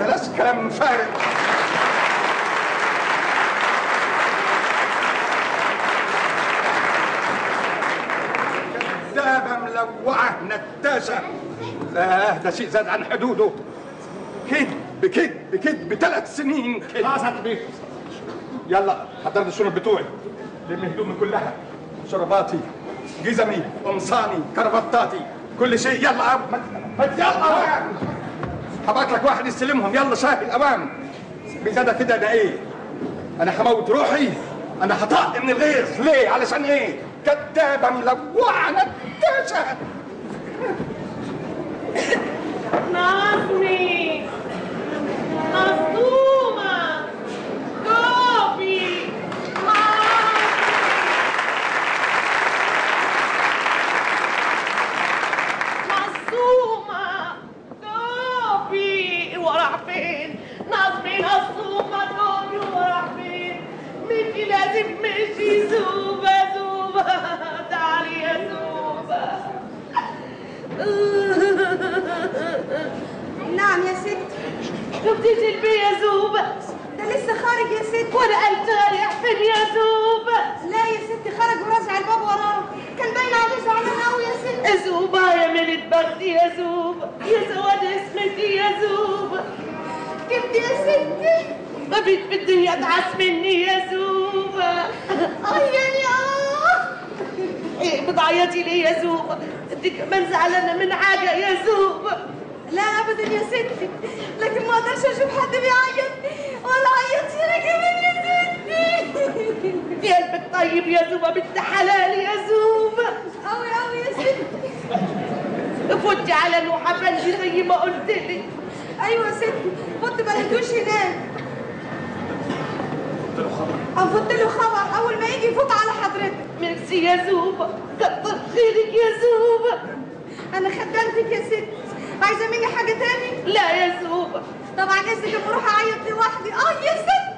بلاش كلام فارغ كذابة ملوعة نتاشة لا ده شيء زاد عن حدوده كذب كذب كذب ثلاث سنين كذب خلاص هتبيه يلا حضرت الشنط بتوعي لم هدومي كلها شرباتي جزمي قمصاني كربطاتي كل شيء يلا ما ما- يلا هبعت لك واحد يستلمهم يلا شاهد الاوام بزيادة كده انا ايه انا هموت روحي انا هطق من الغيظ ليه علشان ايه كدابه ملوعه نتاشة نظمي مصدومة كوبي مصدومة كوبي وراح فين نظمي مصدومة كوبي وراح فين مني لازم مشي زوبة زوبة تعالي يا زوبة نعم يا ست شفتي جلبي يا زوبة ده لسه خارج يا ست وانا قلت رايح فين يا زوبة لا يا ست خرج ورازع الباب وراه كان باين عليه زعلان قوي يا ست زوبة يا ملت بختي يا زوبة يا سواد اسمتي يا زوبة كبدي يا ستي ما بيت في الدنيا تعس مني يا زوبة اه يعني اه ايه بتعيطي ليه يا زوبة انت كمان زعلانة من حاجة يا زوبة لا ابدا يا ستي لكن ما اقدرش اشوف حد بيعيط ولا عيط انا كمان يا ستي يا قلبك طيب يا زوبة بنت حلال يا زوبة قوي قوي يا ستي فوتي على نوح افندي زي ما قلت لك ايوه يا ستي فوت بلدوش هناك هنفوت له خبر اول ما يجي يفوت على حضرتك ميرسي يا زوبة كتر خيرك يا زوبة انا خدمتك يا ست عايزه مني حاجه تاني لا يا زوبة طبعا اذنك اما اروح اعيط لوحدي اه يا ستي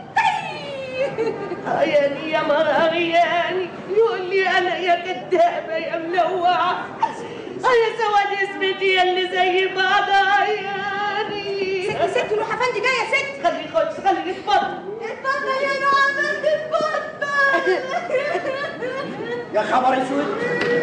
عياني يا مرار ياني يقول لي انا يا كدابه يا ملوعه يا سواد اسمتي يا اللي زي بعض عياني ستي ستي روح افندي جايه يا ست خلي خش خلي اتفضل اتفضل يا نعمان اتفضل يا خبر اسود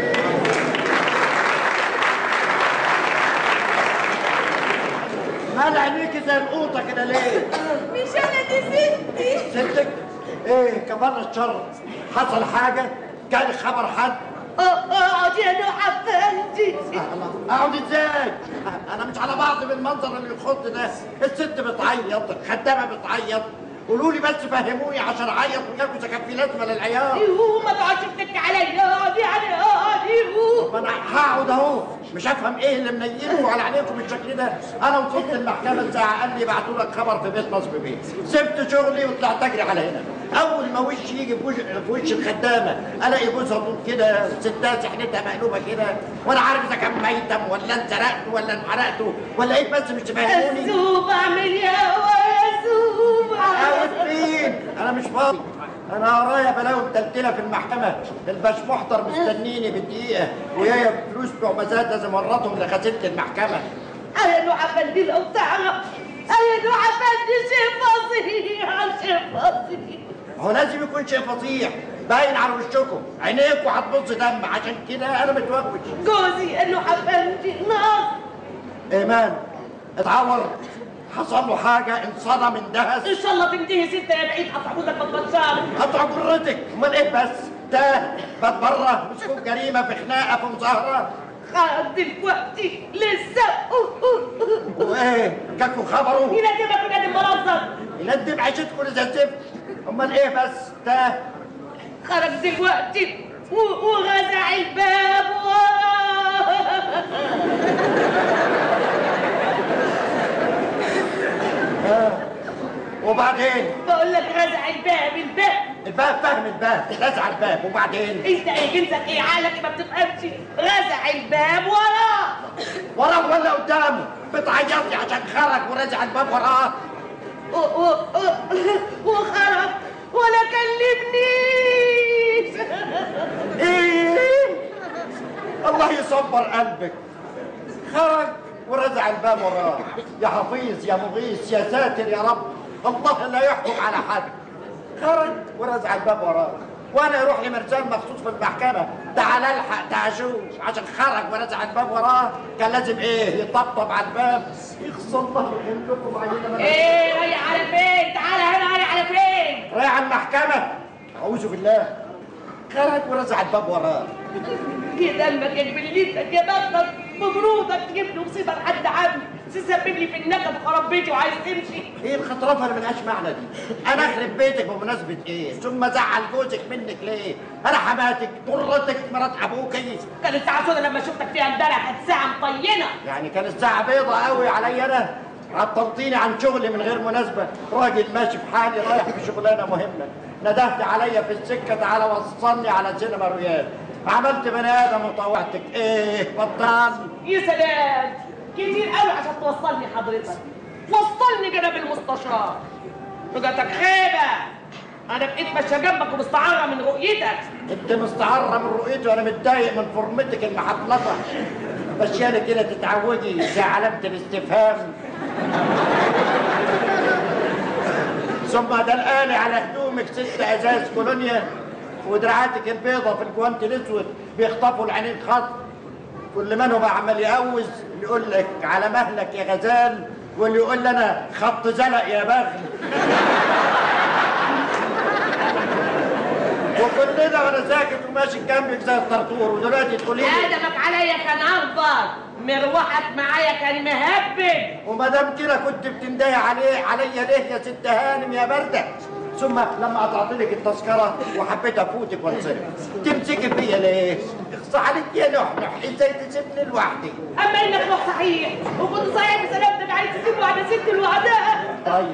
مال عينيكي زي القوطه كده ليه؟ مش انا دي ستي ستك ايه كمان الشر حصل حاجه جالي خبر حد اقعد يا نوح افندي اقعد ازاي؟ انا مش على بعض بالمنظر اللي يخض ده الست بتعيط الخدامه بتعيط قولوا لي بس فهموني عشان اعيط وياكل اذا كان في لازمه للعيال يهو ما تقعدش تبكي عليا اقعد يعني اقعد يهو ما انا هقعد اهو مش هفهم ايه اللي منيلكم على عينيكم بالشكل ده انا وصلت المحكمه الساعه قال لي يبعتوا لك خبر في بيت نصب بيه سبت شغلي وطلعت اجري على هنا اول ما وش يجي في وش, في وش الخدامه الاقي جوزها طول كده ستات سحنتها مقلوبه كده وانا عارف اذا كان ميتم ولا انسرقته ولا انحرقته ولا ايه بس مش تفهموني الزوب اعمل يا هوا يا زوب عاوز مين؟ انا مش فاضي انا ورايا بلاوي متلتله في المحكمه الباش محضر مستنيني بالدقيقه ويايا فلوس بتوع مزاد لازم ورطهم لغسيله المحكمه يا نوح افندي لو تعرف يا نوح افندي شيء فظيع شيء فظيع هو لازم يكون شيء فظيع باين على وشكم عينيكوا هتبص دم عشان كده انا متوغوش جوزي يا نوح افندي ناصر ايمان اتعور حصل له حاجه انصدم اندهس ان شاء الله تنتهي ستة يا بعيد هتعبدك بطبطشان قطع جرتك امال ايه بس ده بات بره مسكوك جريمه في خناقه في مظاهره خلاص دلوقتي لسه وايه جاكوا خبره يندمك وندم منظر يندم عيشتكم اذا زفت امال ايه بس ده خرج دلوقتي و- وغزع الباب وراه وبعدين بقول لك غزع الباب الباب الباب فاهم الباب رزع الباب وبعدين انت ايه جنسك ايه عقلك ما بتفهمش غزع الباب وراه وراه ولا قدامه بتعيطي عشان خرج ورزع الباب وراه و- و- و- وخرج ولا كلمنيش ايه الله يصبر قلبك خرج ورزع الباب وراه يا حفيظ يا مغيث يا ساتر يا رب الله لا يحكم على حد خرج ورزع الباب وراه وانا يروح لي مرسال مخصوص في المحكمه تعال الحق تعال شوف عشان خرج ورزع الباب وراه كان لازم ايه يطبطب على الباب يخص الله يخليكم علينا ايه رايح على فين تعالى هنا رايح على فين رايح على المحكمه اعوذ بالله خرج ورزع الباب وراه كده دمك يا بليتك يا بطل مبروطك تجيب لي مصيبه لحد عمي تسبب لي في النكد وخرب بيتي وعايز تمشي ايه الخطرفه اللي ملهاش معنى دي؟ انا اخرب بيتك بمناسبه ايه؟ ثم زعل جوزك منك ليه؟ انا حماتك ضرتك مرات ابوكي كانت ساعه سودا لما شفتك فيها امبارح كانت ساعه مطينه يعني كانت الساعه بيضة قوي عليا انا عطلتيني عن شغلي من غير مناسبه راجل ماشي في حالي رايح في شغلانه مهمه ندهت عليا في السكه تعالى وصلني على سينما رويال عملت بني ادم وطوعتك ايه بطال يا سلام كتير قوي عشان توصلني حضرتك وصلني جناب المستشار رجعتك خيبه انا بقيت ماشيه جنبك ومستعاره من رؤيتك انت مستعره من رؤيتي وانا متضايق من فورمتك المحفلطه مشيانة كده تتعودي زي علامة الاستفهام ثم دلقاني على هدومك ست ازاز كولونيا ودراعاتك البيضة في الجوانت الاسود بيخطفوا العينين خط كل منهم عمال يقوز يقول لك على مهلك يا غزال واللي يقول لي انا خط زلق يا بغل وكل ده وانا ساكت وماشي جنبك زي الطرطور ودلوقتي تقولي لي ادمك عليا كان اخضر مروحك معايا كان مهبب وما دام كده كنت بتندهي عليه عليا ليه يا ست هانم يا برده ثم لما قطعت لك التذكره وحبيت افوتك وانصرف تمسكي فيا ليه؟ اخصى عليك يا نحنح ازاي تسيبني لوحدي؟ اما انك روح صحيح وكنت صحيح بسلامتك عايز تسيب واحده ست لوحدها طيب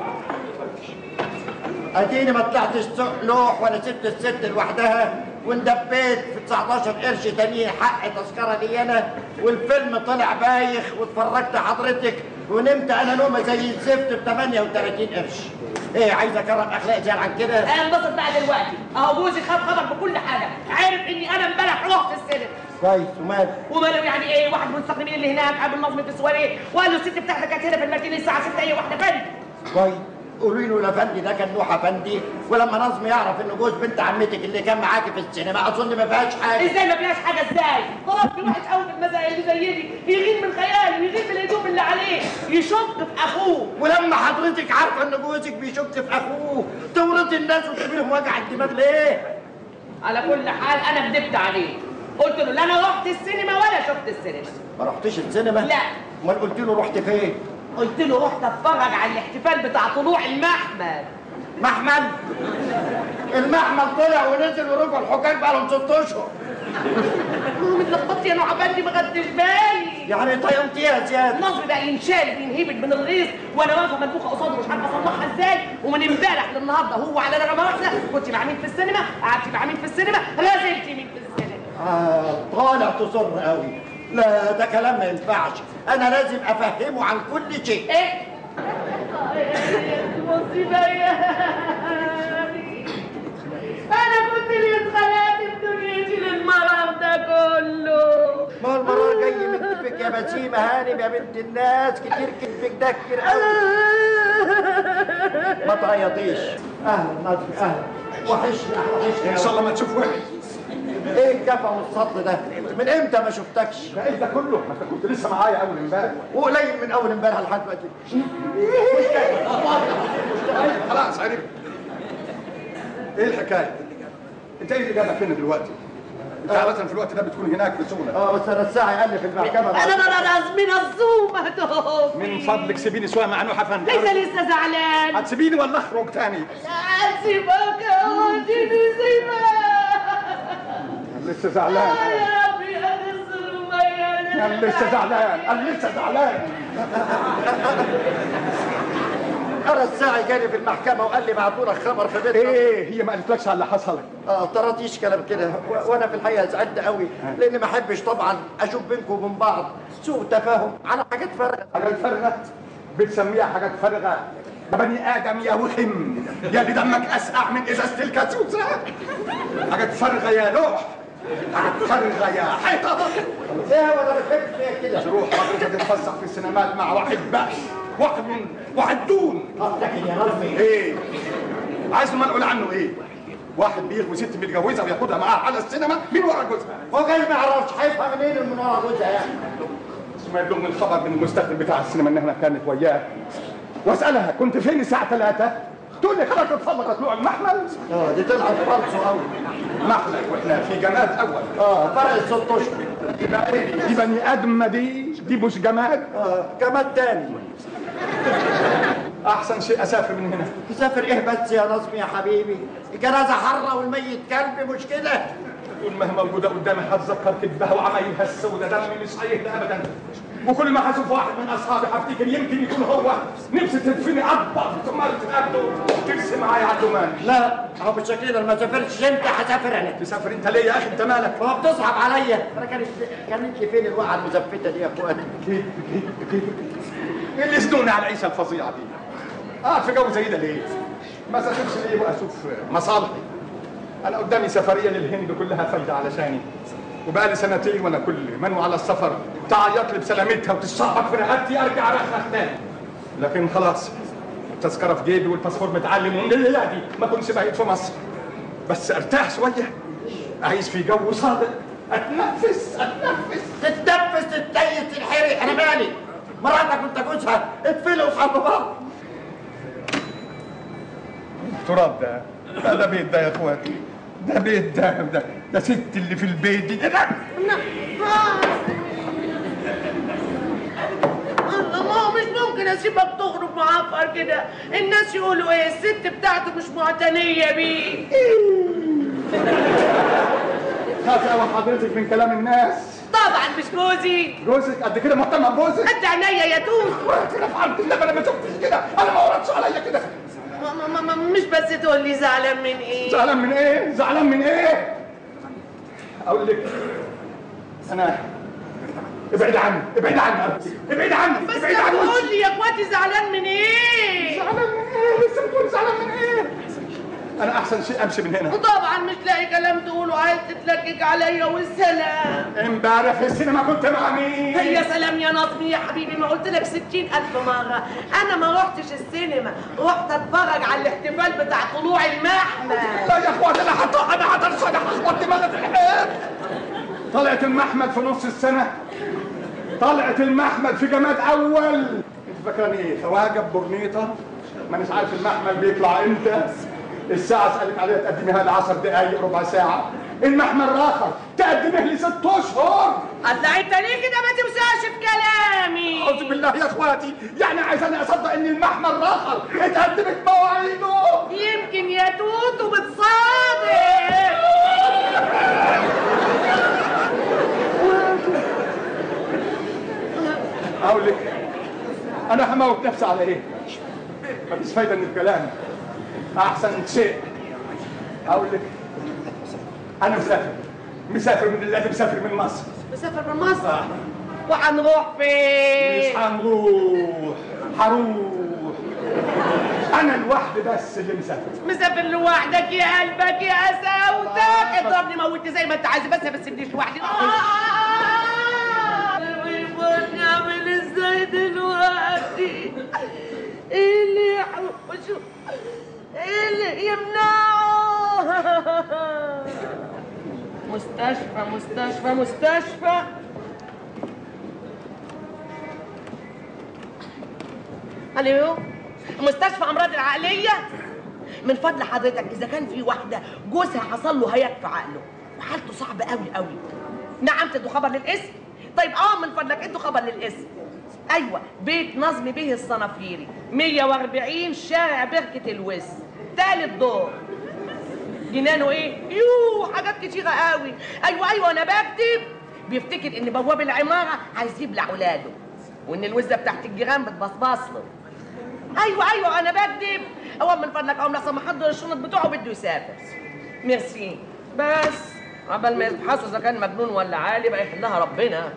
اديني ما طلعتش سوق لوح ولا سبت الست لوحدها واندبيت في 19 قرش تانيين حق تذكره لي انا والفيلم طلع بايخ واتفرجت حضرتك ونمت انا نومه زي الزفت ب 38 قرش ايه عايز اكرم اخلاق زي عن كده انا انبسط بقى دلوقتي اهو جوزي خد خبر بكل حاجه عارف اني انا امبارح رحت السينما كويس ومال وماله يعني ايه واحد من المستخدمين اللي هناك قابل نظمي في السواري وقال له الست بتاعتك كانت هنا في المدينه الساعه 6 ايه واحده فندم كويس قولوا له الافندي ده كان نوح افندي ولما نظم يعرف ان جوز بنت عمتك اللي كان معاكي في السينما اظن ما فيهاش حاجه ازاي ما فيهاش حاجه ازاي خلاص في واحد قوي في المزايا اللي زي دي يغير من خياله ويغير من الهدوم اللي عليه يشك في اخوه ولما حضرتك عارفه ان جوزك بيشك في اخوه تورطي الناس وتجيب لهم وجع الدماغ ليه؟ على كل حال انا كدبت عليه قلت له لا انا رحت السينما ولا شفت السينما ما رحتش السينما؟ لا. امال قلت له رحت فين؟ قلت له رحت اتفرج على الاحتفال بتاع طلوع المحمل محمل المحمل طلع ونزل ورجعوا الحكام بقى لهم ست اشهر المهم اتلخبطت يا نوع بندي ما خدتش بالي يعني طيمتيها زياده النصر بقى ينشال وينهبط من الغيظ وانا واقفه منفوخه قصاده مش عارفه اصلحها ازاي ومن امبارح للنهارده هو على رقم واحده كنت مع مين في السينما قعدت مع مين في السينما غزلت مين في السينما آه طالع تصر قوي لا ده كلام ما ينفعش انا لازم افهمه عن كل شيء ايه مصيبه يا هاني. انا كنت اللي اتخلقت في دنيتي للمرض ده كله ما هو المرار جاي من كتفك يا بسيمة هانم يا بنت الناس كتير كتفك ده كتير قوي ما تعيطيش اهلا ناصر اهلا وحشني وحشني ان شاء الله ما تشوف واحد ايه الجفا والسطل ده من امتى ما شفتكش ده ايه ده كله ما انت كنت لسه معايا اول امبارح وقليل من اول امبارح لحد دلوقتي خلاص عرفت ايه الحكايه انت ايه اللي جابك هنا دلوقتي انت عاده في الوقت ده بتكون هناك في شغلك اه بس انا الساعه قال لي في المحكمه انا انا انا من الزومه دوب من فضلك سيبيني شويه مع نوح افندي لسه لسه زعلان هتسيبيني ولا اخرج تاني لا سيبك وديني سيبك لسه زعلان يا ربي انا الظلمه يا انا لسه زعلان انا لسه زعلان انا الساعه جاني في المحكمه وقال لي بعتوا لك خبر في بيتك ايه هي ما قالتلكش على اللي حصل اه طرطيش كلام كده و- وانا في الحقيقه زعلت قوي لاني ما احبش طبعا اشوف بينكم وبين بعض سوء تفاهم على حاجات فارغه حاجات فارغه بتسميها حاجات فارغه يا بني ادم يا وخم يا اللي دمك اسقع من ازازه الكاسوسه حاجات فارغه يا لوح فرغة يا حيطة ايه ولا بتحب فيها كده تروح حضرتك تتفسح في السينمات مع واحد بقى واحد من واحد دون طب لكن يا نظمي ايه عايز ما نقول عنه ايه واحد بيغوي ست متجوزه وياخدها معاه على السينما من ورا جوزها هو جاي ما يعرفش هيفهم منين من ورا جوزها يعني ثم يبلغ من الخبر من المستخدم بتاع السينما انها كانت وياه واسالها كنت فين الساعه 3 تقول لي خلاص اتفضل طلوع المحمل اه دي طلعت فالصو قوي محمل واحنا في جماد اول اه فرق ست اشهر يبقى ايه دي بني ادم دي دي مش جماد اه كمان تاني احسن شيء اسافر من هنا تسافر ايه بس يا نظمي يا حبيبي الجنازه حره والميت كلب مش كده طول ما هي موجوده قدامي هتذكر كذبها وعمايلها السوداء دمي مش هيهدى ابدا وكل ما هشوف واحد من اصحابي هفتكر يمكن يكون هو نفسي تدفني اكبر ثم تتقابلوا ترسم معايا على الدومان لا هو بالشكل ده ما سافرتش انت هسافر انا تسافر انت ليه يا اخي انت مالك هو بتصعب عليا انا كانت كانت لي فين الوقعه المزفته دي يا اخواتي كيف كيف كيف ايه اللي يسنوني على العيشه الفظيعه دي قاعد في جو زي ده ليه ما سافرش ليه واشوف مصالحي انا قدامي سفريه للهند كلها فايده علشاني وبقالي سنتين وانا كل منو على السفر تعيط لي بسلامتها وتشعبط في رقبتي ارجع ارخخ تاني لكن خلاص التذكره في جيبي والباسبور متعلم من الليله دي ما كنتش بقيت في مصر بس ارتاح شويه اعيش في جو صادق اتنفس اتنفس تتنفس تتنيس تنحرق انا مالي مراتك وانت جوزها اتفلوا في حب بعض تراب ده ده, ده بيت ده يا اخواتي ده بيت ده ده, ده ست اللي في البيت دي ده, ده. الله ما هو مش ممكن اسيبك تخرج معفر كده الناس يقولوا ايه الست بتاعته مش معتنيه بيه خاف قوي حضرتك من كلام الناس طبعا مش جوزي جوزك قد كده مهتم بجوزك قد عينيا يا توت كده فهمت انما انا ما شفتش كده انا ما وردش عليا كده ما- ما- ما- مش بس تقول لي زعلان من ايه زعلان من ايه زعلان من ايه اقول لك انا ابعد عني ابعد عني ابعد عني بس ابعد لا عني تقول لي يا اخواتي زعلان من ايه زعلان من ايه لسه بتقول زعلان من ايه انا احسن شيء امشي من هنا وطبعا مش لاقي كلام تقوله عايز تتلكك عليا والسلام امبارح في السينما كنت مع مين يا سلام يا نظمي يا حبيبي ما قلت لك ستين ألف مرة أنا ما رحتش السينما رحت أتفرج على الاحتفال بتاع طلوع المحمل لا يا اخواتي انا حط انا هترش انا هخبط دماغي في الحيط طلعت المحمد في نص السنه طلعت المحمد في جماد اول انت فاكراني ايه خواجه بورنيطه مانيش عارف المحمل بيطلع امتى الساعه اسالك عليها تقدميها ل 10 دقائق ربع ساعه المحمل راخر تقدميه لست اشهر أطلع أنت ليه كده ما تمساش في كلامي اعوذ بالله يا اخواتي يعني عايزاني اصدق ان المحمل راخر اتقدمت مواعيده يمكن يا توتو بتصادق اقول لك انا هموت نفسي على ايه مفيش فايده من الكلام احسن شيء اقول لك انا مسافر مسافر من اللي مسافر من مصر مسافر من مصر وهنروح فين؟ مش هنروح هروح انا لوحدي بس اللي مسافر مسافر لوحدك يا قلبك يا قساوتك اضربني موتني زي ما انت عايز بس ما تسيبنيش لوحدي المفروض نعمل ازاي دلوقتي؟ ايه اللي يحوشه؟ ايه اللي يمنعه؟ مستشفى مستشفى مستشفى الو مستشفى امراض العقليه من فضل حضرتك اذا كان في واحده جوزها حصل له هيك في عقله وحالته صعبه قوي قوي نعم تدوا خبر للاسم طيب اه من فضلك ادوا خبر للاسم ايوه بيت نظمي به الصنافيري 140 شارع بركه الوز ثالث دور جنانه ايه يوه حاجات كتيره قوي ايوه ايوه انا بكتب بيفتكر ان بواب العماره عايز يبلع ولاده وان الوزه بتاعت الجيران بتبصبص له ايوه ايوه انا بكذب هو من فضلك اقوم لحسن محضر الشنط بتوعه بده يسافر ميرسي بس عبال ما يبحثوا اذا كان مجنون ولا عالي بقى يحلها ربنا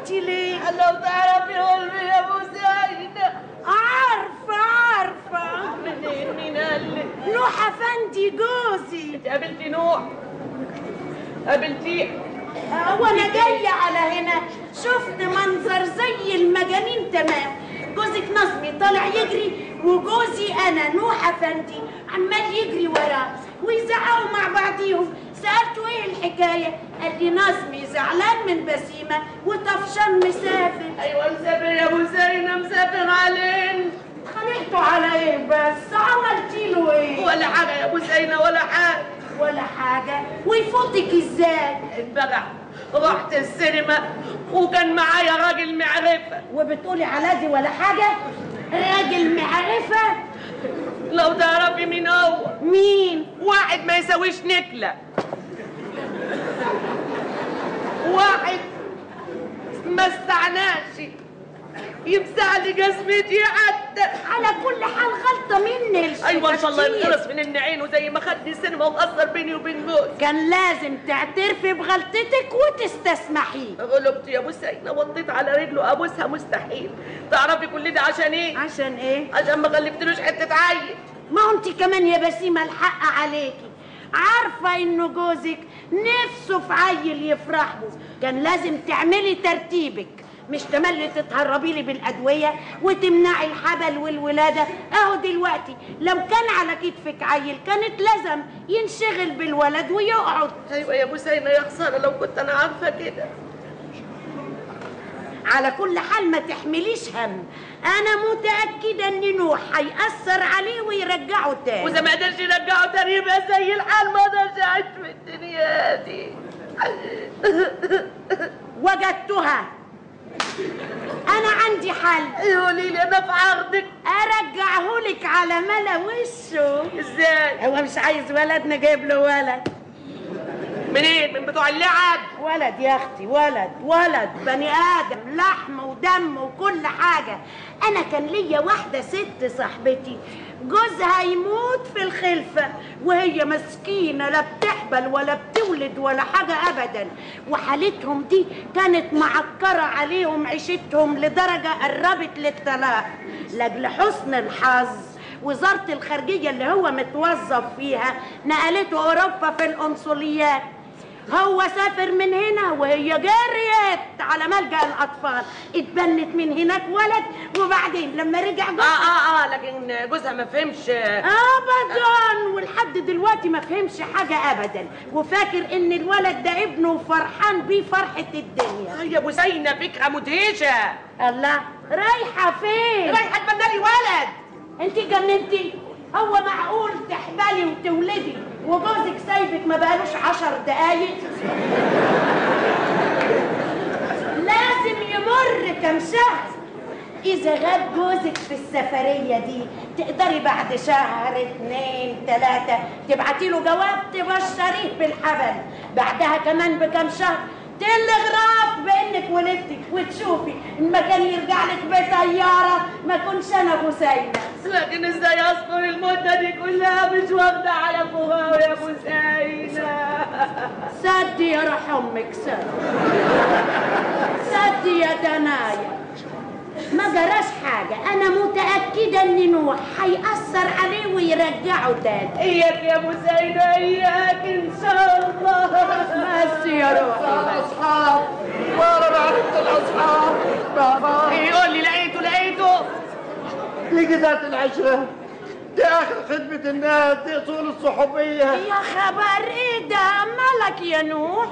زعلتي ليه لو تعرفي قلبي يا ابو زينب عارفه عارفه منين مين قال لك نوح افندي جوزي انت قابلتي نوح قابلتيه وانا جايه على هنا شفت منظر زي المجانين تمام جوزك نظمي طالع يجري وجوزي انا نوح افندي عمال يجري وراه ويزعقوا مع بعضيهم سالته ايه الحكايه قال لي نظمي زعلان من بسيمه وطفشان مسافر ايوه مسافر يا ابو زينب مسافر علينا خانقته على ايه بس عملتي له ايه ولا حاجه يا ابو زينب ولا حاجه ولا حاجه ويفوتك ازاي امبارح رحت السينما وكان معايا راجل معرفه وبتقولي على دي ولا حاجه راجل معرفه لو تعرفي مين هو مين واحد ما يساويش نكله واحد ما استعناش يمسح لي جزمتي حتى على كل حال غلطه مني ايوه ان شاء الله كتير. ينقرص من ان عينه زي ما خدني السينما ومأثر بيني وبين جوزي كان لازم تعترفي بغلطتك وتستسمحيه غلبت يا ابو سيدنا وطيت على رجله ابوسها مستحيل تعرفي كل ده عشان ايه عشان ايه عشان ما خلفتلوش حته عيل ما هو انت كمان يا بسيمه الحق عليكي عارفه انه جوزك نفسه في عيل يفرح له كان لازم تعملي ترتيبك مش تملي تتهربي لي بالادويه وتمنعي الحبل والولاده اهو دلوقتي لو كان على كتفك عيل كانت لازم ينشغل بالولد ويقعد ايوه يا ابو سيدنا يا خساره لو كنت انا عارفه كده على كل حال ما تحمليش هم انا متاكده ان نوح هيأثر عليه ويرجعه تاني واذا ما قدرش يرجعه تاني يبقى زي الحال ما اقدرش اعيش في الدنيا دي وجدتها انا عندي حل قولي لي انا في عرضك ارجعهولك على ملا وشه ازاي هو مش عايز ولد نجيب له ولد منين من بتوع اللعب ولد يا اختي ولد ولد بني ادم لحم ودم وكل حاجه انا كان ليا واحده ست صاحبتي جوزها يموت في الخلفه وهي مسكينه لا بتحبل ولا بتولد ولا حاجه ابدا وحالتهم دي كانت معكره عليهم عيشتهم لدرجه قربت للطلاق لاجل حسن الحظ وزارة الخارجية اللي هو متوظف فيها نقلته أوروبا في القنصليات هو سافر من هنا وهي جريت على ملجأ الأطفال اتبنت من هناك ولد وبعدين لما رجع اه جوزها اه اه لكن جوزها ما فهمش ابدا ولحد دلوقتي ما فهمش حاجه ابدا وفاكر ان الولد ده ابنه وفرحان بيه فرحه الدنيا يا ابو زينب فكره مدهشه الله رايحه فين رايحه اتبنى لي ولد انت جننتي هو معقول تحبلي وتولدي وجوزك سايبك ما بقالوش عشر دقايق لازم يمر كم شهر إذا غاب جوزك في السفرية دي تقدري بعد شهر اتنين تلاتة تبعتي له جواب تبشريه بالحبل بعدها كمان بكم شهر تلغراف بانك ولدتي وتشوفي ان ما كان يرجع لك بطياره ما كنش انا ابو سيدة لكن ازاي اصبر المده دي كلها مش واخده على فوها يا ابو زينب سدي يا روح امك سد سدي يا دنايا ما جراش حاجة أنا متأكدة إن نوح هيأثر عليه ويرجعه تاني اياك يا ابو زينب اياك ان شاء الله بس يا روحي بس الاصحاب وانا عرفت الاصحاب بابا يقول لي لقيته لقيته تيجي ذات العشره دي اخر خدمه الناس دي اصول الصحوبيه يا خبر إيه ده مالك يا نوح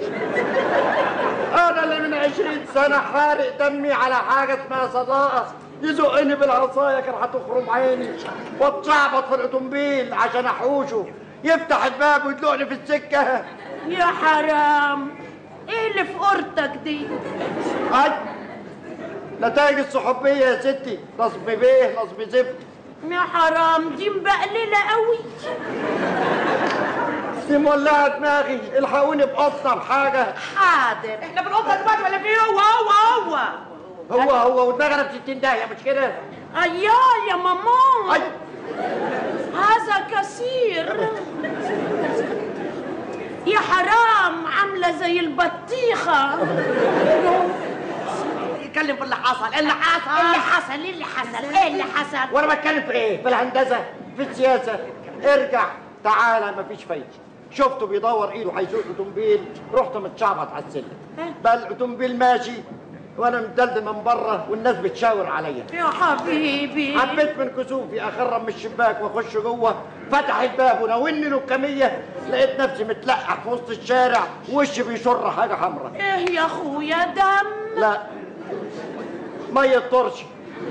انا اللي من عشرين سنه حارق دمي على حاجه اسمها صداقه يزقني بالعصايه كان هتخرم عيني واتشعبط في الاوتومبيل عشان احوشه يفتح الباب ويدلقني في السكه يا حرام إيه اللي في قرطك دي اي نتائج الصحوبيه يا ستي نصب بيه نصب زفت يا حرام دي مبقللة قوي دي مولعه دماغي الحقوني بقطه بحاجه حاضر احنا في الاوضه دلوقتي ولا في هو هو هو هو هو ودماغنا ب 60 داهيه مش كده؟ أيا يا ماما اي هذا كثير يا حرام عاملة زي البطيخة تتكلم في اللي حصل اللي حصل اللي حصل ايه اللي حصل ايه اللي حصل وانا بتكلم في ايه؟ في الهندسه في السياسه ارجع تعالى مفيش فايده شفته بيدور ايده هيسوق اوتومبيل رحت متشعبط على السلم بقى الاوتومبيل ماشي وانا مدلدل من بره والناس بتشاور عليا يا حبيبي حبيت من كسوفي اخرم من الشباك واخش جوه فتح الباب وناولني للكميه لقيت نفسي متلقح في وسط الشارع وشي بيشر حاجه حمراء ايه يا اخويا دم لا ميه طرش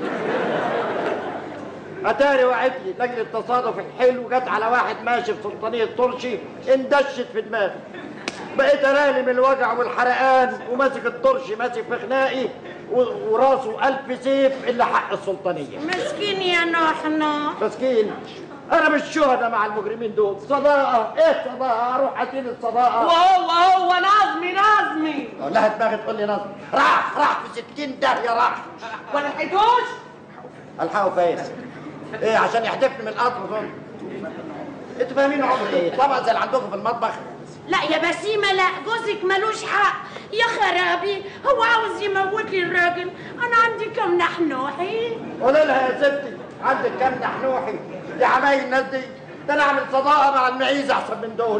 اتاري وعد لي لاجل التصادف الحلو جت على واحد ماشي في سلطانيه طرشي اندشت في دماغي بقيت اراني من الوجع والحرقان وماسك الطرشي ماسك في خناقي و- وراسه ألف سيف الا حق السلطانيه مسكين يا نحنا مسكين انا مش شهداء مع المجرمين دول صداقه ايه صداقه اروح اتين الصداقه وهو هو نظمي نظمي اقول لها دماغي تقول لي نصر راح راح في 60 داهيه راح ولا لحقتوش الحقوا فين ايه عشان يحدفني من القطر دول انتوا فاهمين عمر ايه طبعا زي اللي عندكم في المطبخ لا يا بسيمة لا جوزك ملوش حق يا خرابي هو عاوز يموت لي الراجل انا عندي كم نحنوحي قولي لها يا ستي عندك كام نحنوحي يا حبايب الناس دي ده انا اعمل صداقه مع المعيزه احسن من دول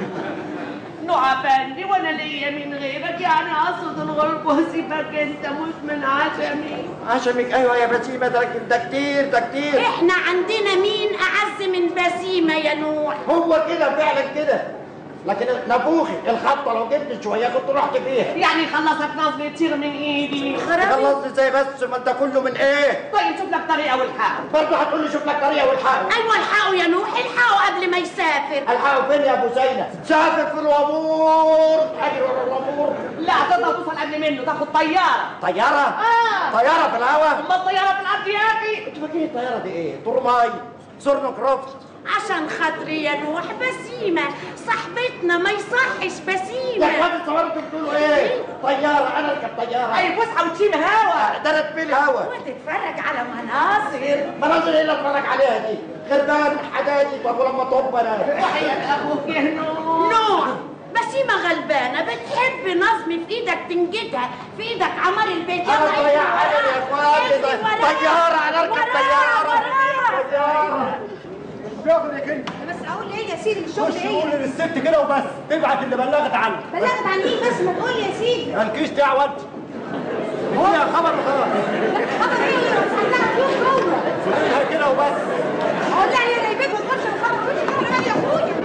نوع فندي وانا ليا من غيرك يعني اقصد الغرب واسيبك انت مش من عشمي عشمك ايوه يا بسيمه ده لكن ده كتير ده كتير احنا عندنا مين اعز من بسيمة يا نوح هو كده فعلا كده لكن نافوخي الخبطه لو جبت شويه كنت رحت فيها يعني خلصك نظمي تطير من ايدي خرابي خلصت ازاي بس ما انت كله من ايه طيب شوف لك طريقه والحق برضه هتقول لي شوف لك طريقه والحقه ايوه الحقوا يا نوح الحقوا قبل ما يسافر الحقوا فين يا ابو زينب سافر في الوامور اجري ورا الوامور لا تقدر توصل قبل منه تاخد طياره طياره اه طياره في الهواء اما الطياره في الارض يا اخي انت فاكرين الطياره دي ايه ترماي سورنو كروفت عشان خاطري يا نوح بسيمة صاحبتنا ما يصحش يا بسيمة اخوان صورتوا بتقولوا ايه طياره انا اركب طياره اي فسحه وتشيل هوا ده انا اتملي هوا وتتفرج على مناظر مناظر ايه اللي اتفرج عليها دي غربان حدادي طب ولما طب انا وحياة ابوك يا نور نوح بسيمة غلبانة بتحب نظم في ايدك تنجدها في ايدك عمار البيت انا يلا ضيع اجري علي يا وراها. اخوان اجري وراها. طياره انا اركب وراها، طياره وراها. طياره شغلك انت بس اقول ايه يا سيدي مش شغل خش قول ايه للست كده وبس تبعت اللي بلغت عنك بلغت عن ايه بس ما تقول يا سيدي مالكيش دعوه انت قول يا خبر وخلاص خبر ايه اللي مسحلها فيهم جوه قولها كده وبس اقول لها هي جايبك وتخش الخبر قولي خبر ايه يا اخويا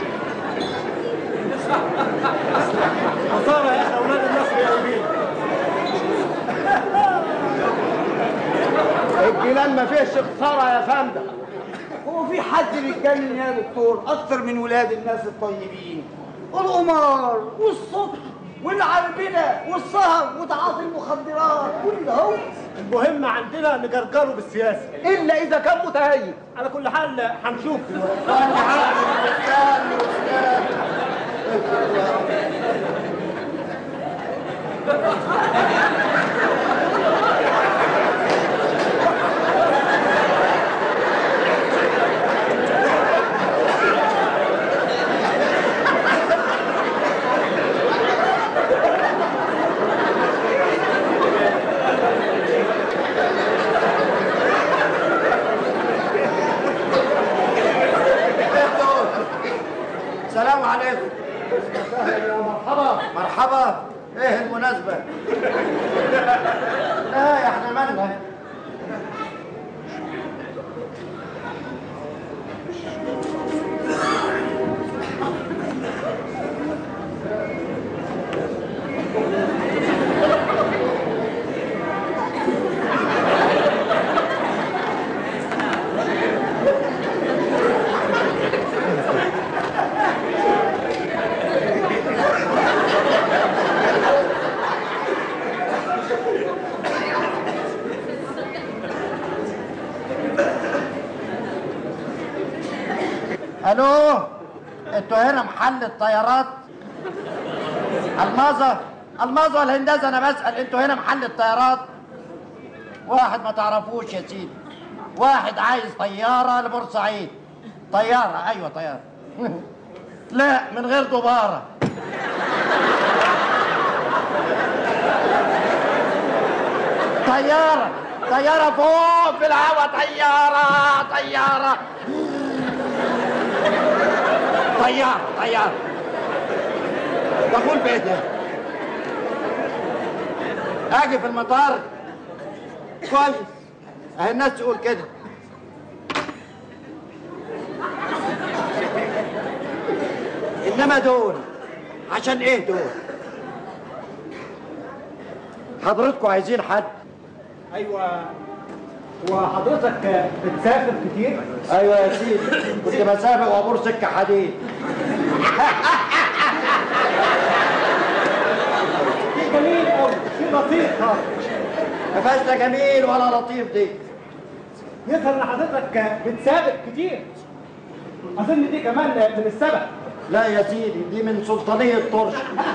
خساره يا اخي اولاد الناس بيقلبين الجيلان ما فيهش خساره يا فندم هو في حد بيتجنن يا دكتور اكتر من ولاد الناس الطيبين القمار والصبح والعربنه والسهر وتعاطي المخدرات كل ده هو المهم عندنا نجرجره بالسياسه الا اذا كان متهيئ على كل حال هنشوف دلوقتي السلام عليكم مرحبا مرحبا ايه المناسبة؟ لا يا احنا مالنا الو انتوا هنا محل الطيارات الماظة الماظة الهندسة انا بسأل انتوا هنا محل الطيارات واحد ما تعرفوش يا سيدي واحد عايز طيارة لبورسعيد طيارة ايوه طيارة لا من غير دبارة طيارة طيارة فوق في الهوا طيارة طيارة طيارة طيارة دخول بيتي اجي في المطار كويس اهي الناس تقول كده انما دول عشان ايه دول حضرتكم عايزين حد ايوه وحضرتك بتسافر كتير ايوه يا سيدي كنت بسابق وابور سكه حديد شيء جميل قوي شيء لطيف خالص ما فيهاش لا جميل ولا لطيف دي يظهر ان حضرتك بتسابق كتير اظن دي كمان من السبق لا يا سيدي دي من سلطانيه طرش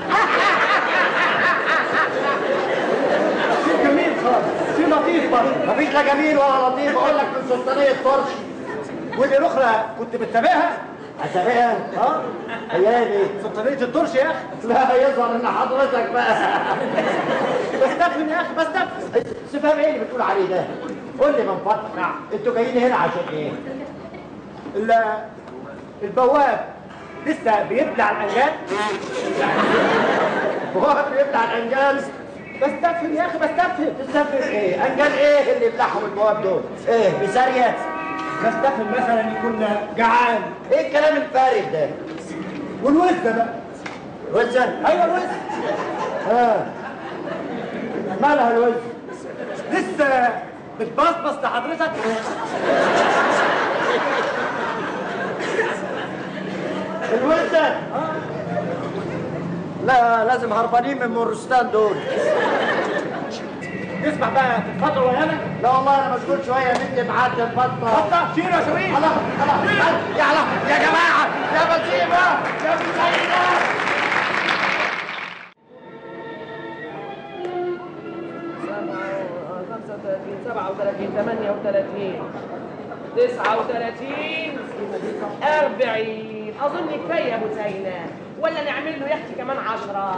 شيء جميل خالص شيء لطيف برضه مفيش لا جميل ولا لطيف اقول لك من سلطانيه طرش ودي الاخرى كنت بتتابعها اسابيها اه هي إيه دي سلطانيه الطرش يا اخي لا يظهر ان حضرتك بقى بستفهم يا اخي بستفهم استفهام ايه اللي بتقول عليه ده قول لي من فضلك نعم. انتوا جايين هنا عشان ايه ال- البواب لسه بيبلع الانجال هو بيبلع الانجاز بستفهم يا اخي بستفهم تستفهم ايه انجال ايه اللي يبلعهم البواب دول ايه بسارية بستفهم مثلا يكون جعان ايه الكلام الفارغ ده والوزه بقى وزن ايوه الوزه اه مالها الوزن لسه بتبصبص لحضرتك الوزن لا لازم هربانين من مورستان دول تسمع بقى تتفضل ويانا لا والله انا مشغول شويه نبني معدي البطه اتفضل شيل يا شويش خلاص خلاص يا الله يا جماعه يا بسيمه يا بسيمه 35 37 38 39 40 اظن كفايه يا ابو زينب ولا نعمل له يختي كمان 10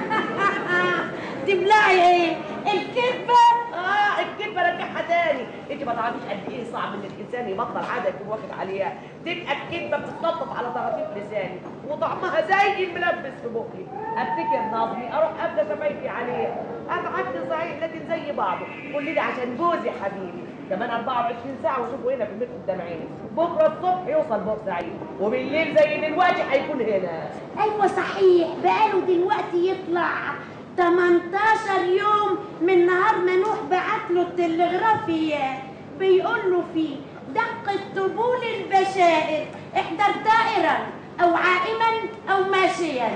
تبلعي ايه الكذبه اه الكذبه رجعها تاني انت ما تعرفيش قد ايه صعب ان الانسان يبطل عاده يكون واخد عليها تبقى الكذبه بتتنطط على طراطيف لساني وطعمها زي الملبس في بقي افتكر نظمي اروح ابدا شفايفي عليها اتعبت صحيح لكن زي بعضه كل ده عشان جوزي حبيبي كمان 24 ساعه واشوفه هنا في البيت قدام عيني بكره الصبح يوصل بورسعيد وبالليل زي دلوقتي هيكون هنا ايوه صحيح بقاله دلوقتي يطلع 18 يوم من نهار ما نوح بعت له التلغرافية بيقول له فيه دقة طبول البشائر احضر طائرا او عائما او ماشيا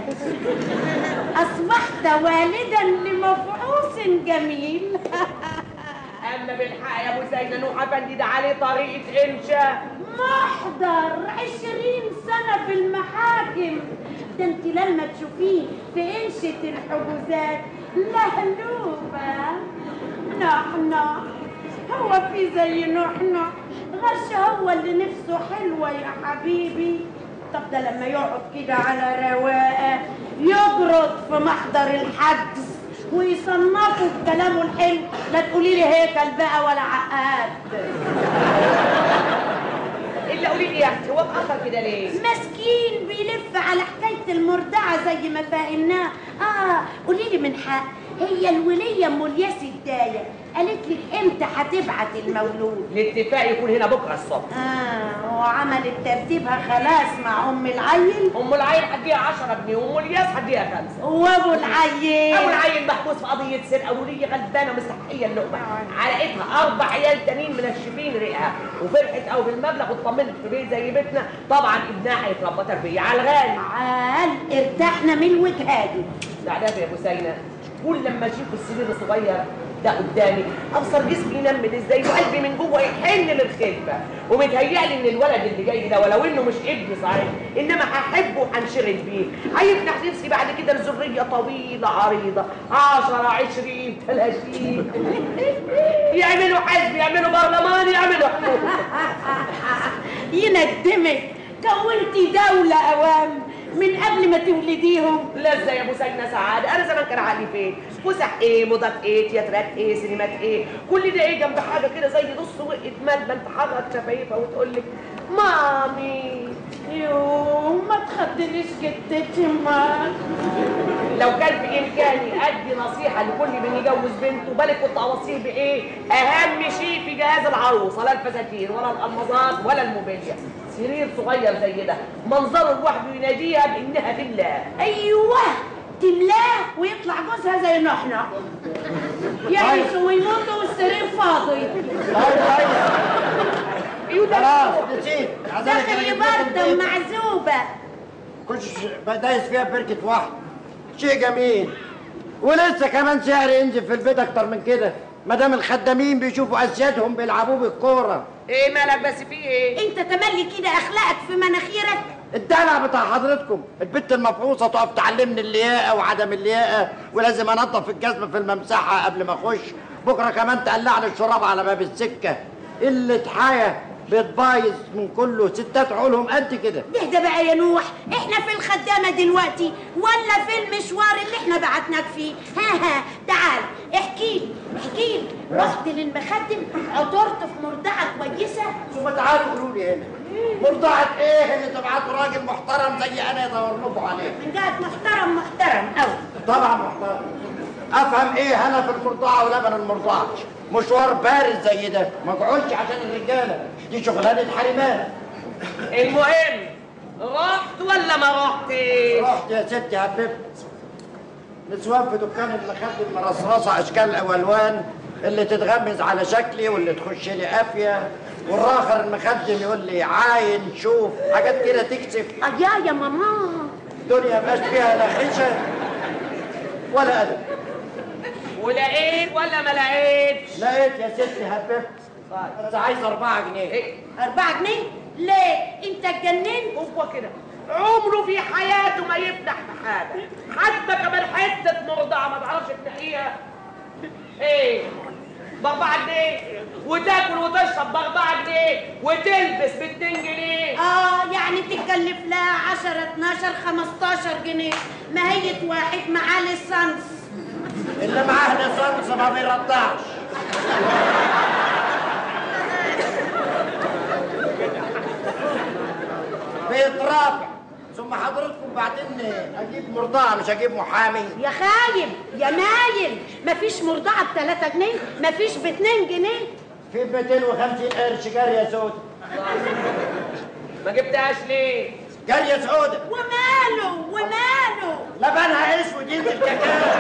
اصبحت والدا لمفعوص جميل اما بالحق يا ابو زينب نوح افندي ده عليه طريقه انشاء محضر عشرين سنة في المحاكم ده انت لما تشوفيه في انشة الحجوزات لهلوبة نوح نوح هو في زي نوح نوح غش هو اللي نفسه حلوة يا حبيبي طب ده لما يقعد كده على رواقة يجرد في محضر الحجز ويصنفوا بكلامه الحلو لا تقولي لي هيكل بقى ولا عقاد الا قولي لي يا اختي هو اتاخر كده ليه مسكين بيلف على حكاية المرضعة زي ما فاهمناه اه قولي لي من حق هي الولية ام الياس الداية قالت لك امتى هتبعت المولود الاتفاق يكون هنا بكره الصبح اه وعملت ترتيبها خلاص مع ام العيل ام العيل هديها 10 جنيه وام الياس هديها خمسه وابو العيل ابو العيل محبوس في قضيه سرقه وليه غلبانه مستحقيه اللقمه علقتها اربع عيال تانيين منشفين ريقها وفرحت قوي بالمبلغ واطمنت في بيت زي بيتنا طبعا ابنها هيتربى تربيه على الغالي عال ارتحنا من وجهادي سعداء يا ابو سينا كل لما اشوف السرير الصغير ده قدامي ابصر جسمي ينمل ازاي وقلبي من جوه يحن للخلفه ومتهيألي ان الولد اللي جاي ده ولو انه مش ابني صحيح انما هحبه وهنشغل بيه هيفتح نفسي بعد كده لذريه طويله عريضه 10 20 30 يعملوا حزب يعملوا برلمان يعملوا حكومه يندمك كونتي دولة أوام من قبل ما تولديهم لذة يا ابو سيدنا سعادة انا زمان كان عقلي فين فسح ايه موضات ايه تياترات ايه سينمات ايه كل ده ايه جنب حاجه كده زي نص وقت ملبن تحرك شفايفها وتقول لك مامي يوه ما تخدنيش جدتي معاك لو كان بامكاني ادي نصيحه لكل من يجوز بنته بالك كنت اوصيه بايه اهم شيء في جهاز العروسه لا الفساتين ولا الالمظات ولا الموبيليا سرير صغير زي ده منظره لوحده يناديها بانها في الله ايوه تملاه ويطلع جوزها زي نحنا يعيشوا ويموتوا والسرير فاضي خلاص نسيت داخل يبردم معزوبه كنت دايس فيها بركة واحد شيء جميل ولسه كمان سعر ينزل في البيت اكتر من كده ما دام الخدامين بيشوفوا اسيادهم بيلعبوا بالكوره ايه مالك بس في ايه انت تملي كده اخلاقك في مناخيرك الدلع بتاع حضرتكم البت المفروسه تقف تعلمني اللياقه وعدم اللياقه ولازم انضف الجزمه في الممسحه قبل ما اخش بكره كمان تقلع لي الشراب على باب السكه قله حياه بتبايظ من كله ستات عقولهم قد كده اهدى بقى يا نوح احنا في الخدامه دلوقتي ولا في المشوار اللي احنا بعتناك فيه ها ها تعال احكي لي احكي لي رحت للمخدم عثرت في مرضعه كويسه ثم تعالوا قولوا لي هنا مرضعة ايه اللي تبعتوا راجل محترم زي انا يدور لكم عليه من جهه محترم محترم قوي طبعا محترم افهم ايه انا في المرضعه ولبن المرضعه مشوار بارد زي ده ما اقعدش عشان الرجاله دي شغلانه حريمان المهم رحت ولا ما رحتش رحت يا ستي هببت نسوان في دكان المخدم مرصرصه اشكال والوان اللي تتغمز على شكلي واللي تخش لي قافيه والاخر المخدم يقول لي عاين شوف حاجات كده تكسف اه يا يا ماما الدنيا مبقاش فيها لا خشة ولا أدب ولقيت ولا ما لقيتش لقيت يا ستي هببت بس عايز أربعة جنيه ايه أربعة جنيه؟ ليه؟ أنت اتجننت؟ هو كده عمره في حياته ما يفتح بحاجه حتى كمان حته مرضعه ما تعرفش تنقيها ايه باربعة جنيه وتاكل وتشرب باربعة جنيه وتلبس باتنين جنيه آه يعني تتكلف لها 10 12 15 جنيه ما هي واحد معاه ليسانس اللي معاه ليسانس ما بيرضعش بيترافع ثم حضرتكم بعدين اجيب مرضعه مش اجيب محامي يا خايب يا مايل مفيش مرضعة ب 3 جنيه مفيش ب 2 جنيه في 250 قرش جاريه سودة ما جبتهاش ليه جاريه سودة وماله وماله لبنها اسود ينزل كاكاو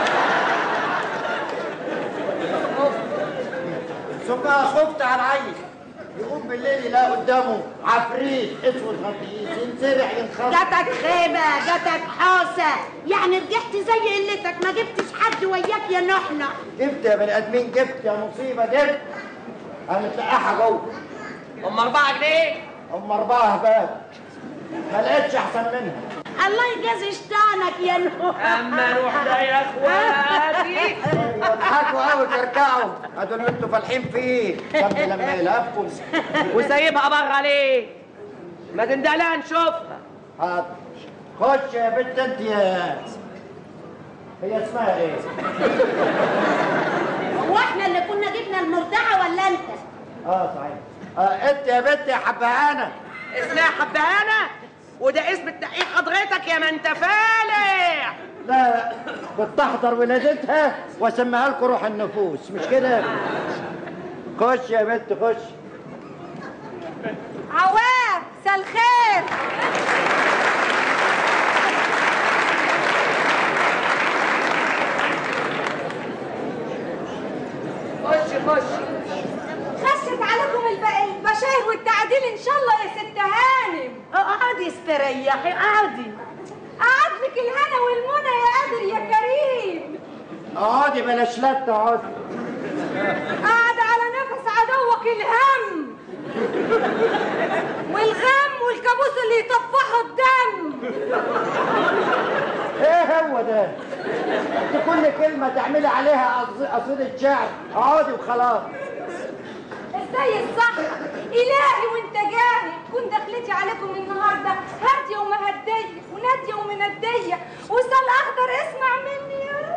ثم خفت على العيل يقوم بالليل يلاقي قدامه عفريت اسود غطيس ينسرح ينخرط جاتك خيبة جاتك حوسة يعني رجعت زي قلتك ما جبتش حد وياك يا نحنة جبت يا بني ادمين جبت يا مصيبه جبت انا متلقحها جوه هم أربعة جنيه هم اربعه هباب ما لقيتش احسن منها الله يجازي شطانك يا نوح أما نروح ده يا إخواتي يضحكوا قوي تركعوا هدول اللي انتوا فالحين فيه جنب لما يلهفكم وسايبها بره عليه ما تندلها نشوفها حاضر خش يا بنت انت يا هي اسمها ايه؟ هو احنا اللي كنا جبنا المرضعة ولا انت؟ اه صحيح آه انت يا بنت يا حبهانه اسمها حبهانة وده اسم التحقيق حضرتك يا ما انت فالح لا بتحضر ولادتها واسميها لكم روح النفوس مش كده؟ خش يا بنت خش عوام مساء الخير خش خش خشت عليكم الب- البشاير والتعديل ان شاء الله يا ست هانم اقعدي استريحي اقعدي قعد لك الهنا والمنى يا قادر يا كريم اقعدي بلاش لا اقعدي قعد على نفس عدوك الهم والغم والكابوس اللي يطفحوا الدم ايه هو ده؟ انت كل كلمه تعملي عليها قص- قصيده شعر اقعدي وخلاص ازاي الصح الهي وانت جاهل تكون دخلتي عليكم النهارده هاديه ومهديه وناديه ومنديه وصال اخضر اسمع مني يا رب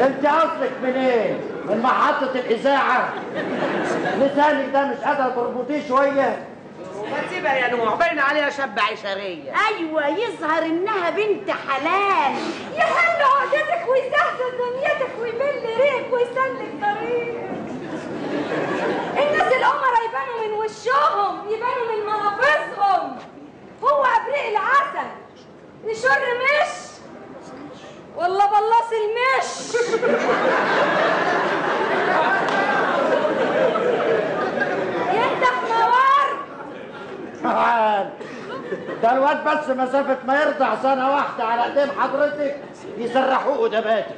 انت اصلك منين؟ من محطة الإذاعة لسانك ده مش قادرة تربطيه شوية ما تسيبها يا نوح باين عليها شاب عشرية ايوه يظهر انها بنت حلال يهل عقدتك ويزهزه دنيتك ويمل ريق ويسلك طريق الناس الأمراء يبانوا من وشهم يبانوا من ملافظهم هو أبريق العسل يشر مش والله بلاص المش يفتح موار تعال ده الواد بس مسافة ما يرضع سنة واحدة على ايدين حضرتك يسرحوه قداماتك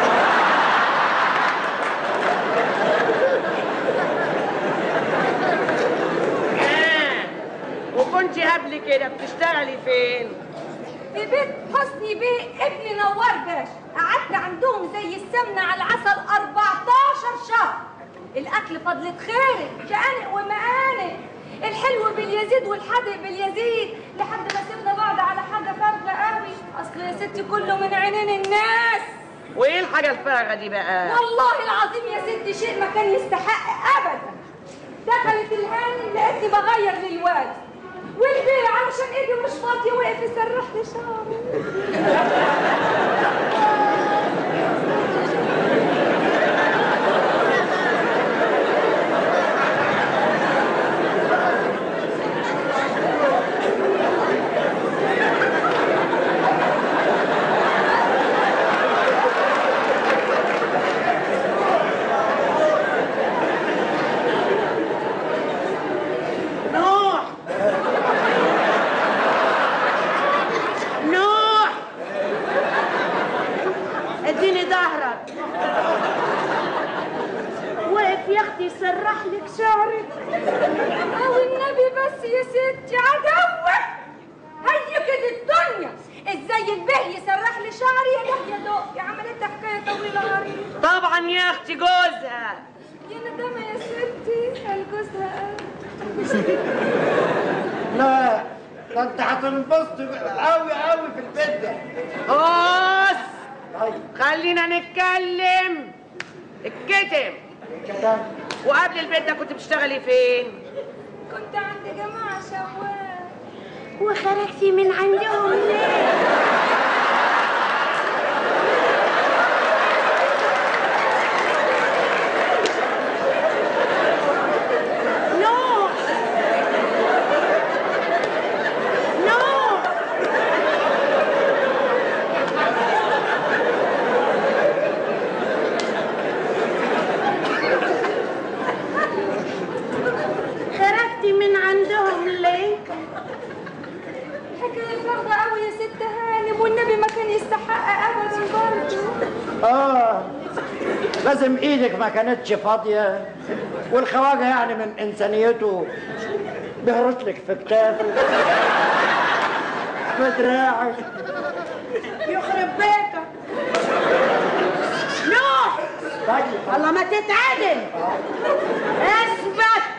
آه. وكنت قبل كده بتشتغلي فين؟ في بيت حسني بيه ابن نوار باشا قعدت عندهم زي السمنة على العسل 14 شهر الأكل فضلة خيرك شقانق ومقانق الحلو باليزيد والحادق باليزيد لحد ما سيبنا بعض على حاجة فارغة قوي أصل يا ستي كله من عينين الناس وايه الحاجة الفارغة دي بقى؟ والله العظيم يا ستي شيء ما كان يستحق أبدا دخلت الهاني لقيتني بغير للواد والبيه علشان ايدي مش فاضية وقف يسرح لي شعري نوح نوح اديني ظهرك وقف يا اختي يسرح لك شعرك او النبي بس يا ستي عدوك هي كده الدنيا ازاي البه يسرح لي شعري يا ده يا دوق يا عملت حكايه طويله عريضه طبعا يا اختي جوزها يا ندامه يا ستي قال جوزها لا ده انت هتنبسط قوي قوي في البيت ده بص طيب خلينا نتكلم الكتم كده وقبل البيت ده كنت بتشتغلي فين؟ كنت عند جماعه شوال وخرجتي من عندهم ليه نوح نوح خرجتي من عندهم ليه حكايه فارغه قوي يا ست هانم والنبي ما كان يستحق ابدا برضه اه لازم ايدك ما كانتش فاضية والخواجة يعني من انسانيته بيهرش لك في كتافه في دراعك يخرب بيتك نوح طيب الله ما تتعدل اثبت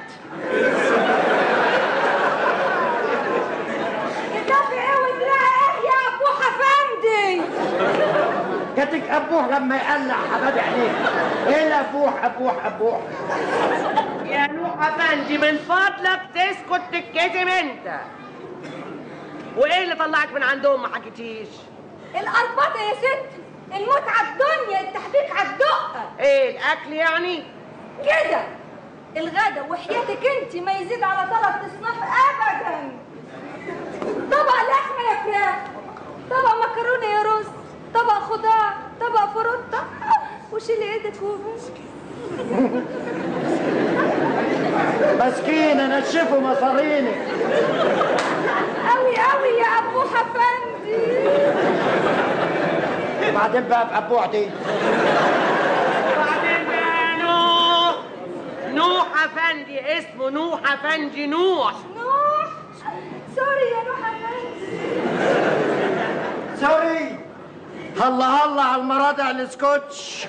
كتافي ايه ودراعي ايه يا ابو حفندي جاتك ابوح لما يقلع حباب عينيك ايه الابوح ابوح ابوح يا نوح افندي من فضلك تسكت تتكتم انت وايه اللي طلعك من عندهم ما حكيتيش؟ القربطه يا ستي الموت على الدنيا التحبيك على الدقه ايه الاكل يعني؟ كده الغدا وحياتك انت ما يزيد على ثلاث اصناف ابدا طبق لحمه يا فراخ طبق مكرونه يا رز طبق خضار طبق فروته وشيلي ايدك وبس مسكين نشفوا مصارينك قوي قوي يا ابو حفندي وبعدين بقى بابوح دي وبعدين بقى نوح نوح افندي اسمه نوح افندي نوح نوح سوري يا نوح حفندي سوري هلا هلا على المراضع السكوتش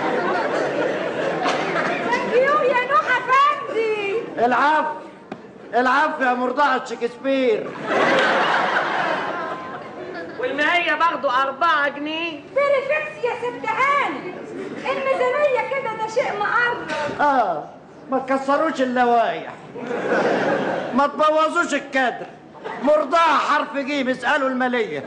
ثانك يو يا نوح حفندي العفو العفو يا مرضعة شكسبير والمية برضه أربعة جنيه بريفكس يا ست هاني الميزانية كده ده شيء مقرب اه ما تكسروش اللوايح ما تبوظوش الكادر مرضعة حرف جيم اسألوا المالية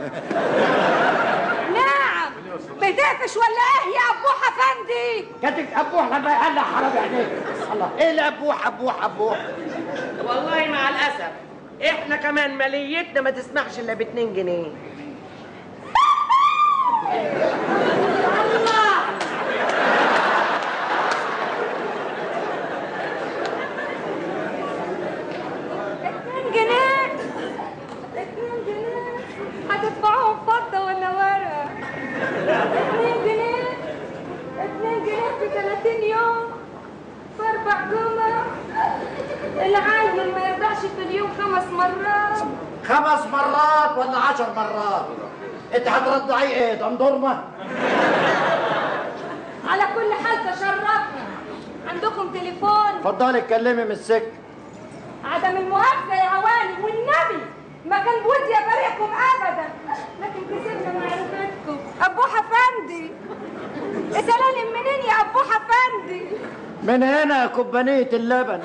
نعم بتقفش ولا ايه يا ابوح افندي كاتك ابوح لما يقلع حرام عينيك الله ايه اللي ابوح ابوح ابوح والله مع الأسف إحنا كمان ماليتنا ما تسمحش إلا باتنين جنيه اتنين جنيه اتنين جنيه هتدفعوهم فضة ولا ورق اتنين جنيه اتنين جنيه في 30 يوم في اربع جمع العيل ما يرضعش في اليوم خمس مرات خمس مرات ولا عشر مرات انت هترضعي ايه دندورمه على كل حال تشرفنا عندكم تليفون اتفضلي اتكلمي من السكه عدم المؤاخذة يا هواني والنبي ما كان بودي ابارككم ابدا لكن كسبنا معرفتكم ابوح افندي سلالم منين يا ابوح افندي من هنا كوبانيه اللبن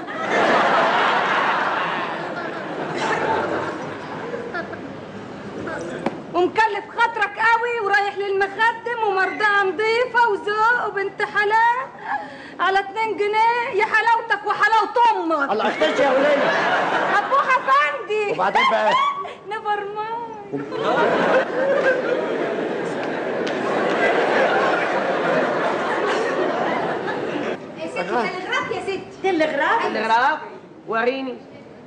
ومكلف خاطرك قوي ورايح للمخدم ومرضعة نظيفة وذوق وبنت حلال على 2 جنيه يا حلاوتك وحلاوة امك الله اختشي يا وليه ابوح افندي وبعدين بقى نيفر مايند يا ستي تلغراف يا ستي تلغراف الغراف وريني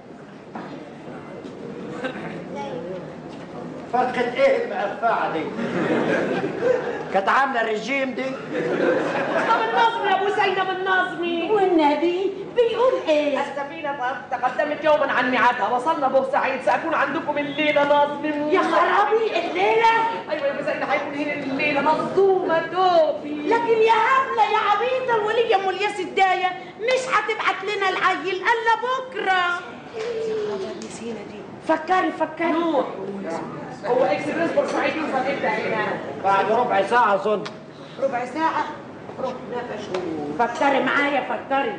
فرخة ايه المقفعة دي؟ كانت عاملة الرجيم دي؟ طب النظمي يا ابو زينب النظمي والنبي بيقول ايه السفينة تقدمت يوما عن ميعادها وصلنا بورسعيد سأكون عندكم الليلة ناظم يا خرابي الليله أيوة يا أبو زينب هيكون هنا الليلة مصدومة توفي لكن يا هبله يا عبيطه الوليه ام الياس الدايه مش هتبعت لنا العيل الا بكره نسينا دي فكري فكري نور هو اكسبريس بورسعيد يوصل امتى هنا؟ بعد ربع ساعة أظن ربع ساعة ربنا فشهور فكري معايا فكري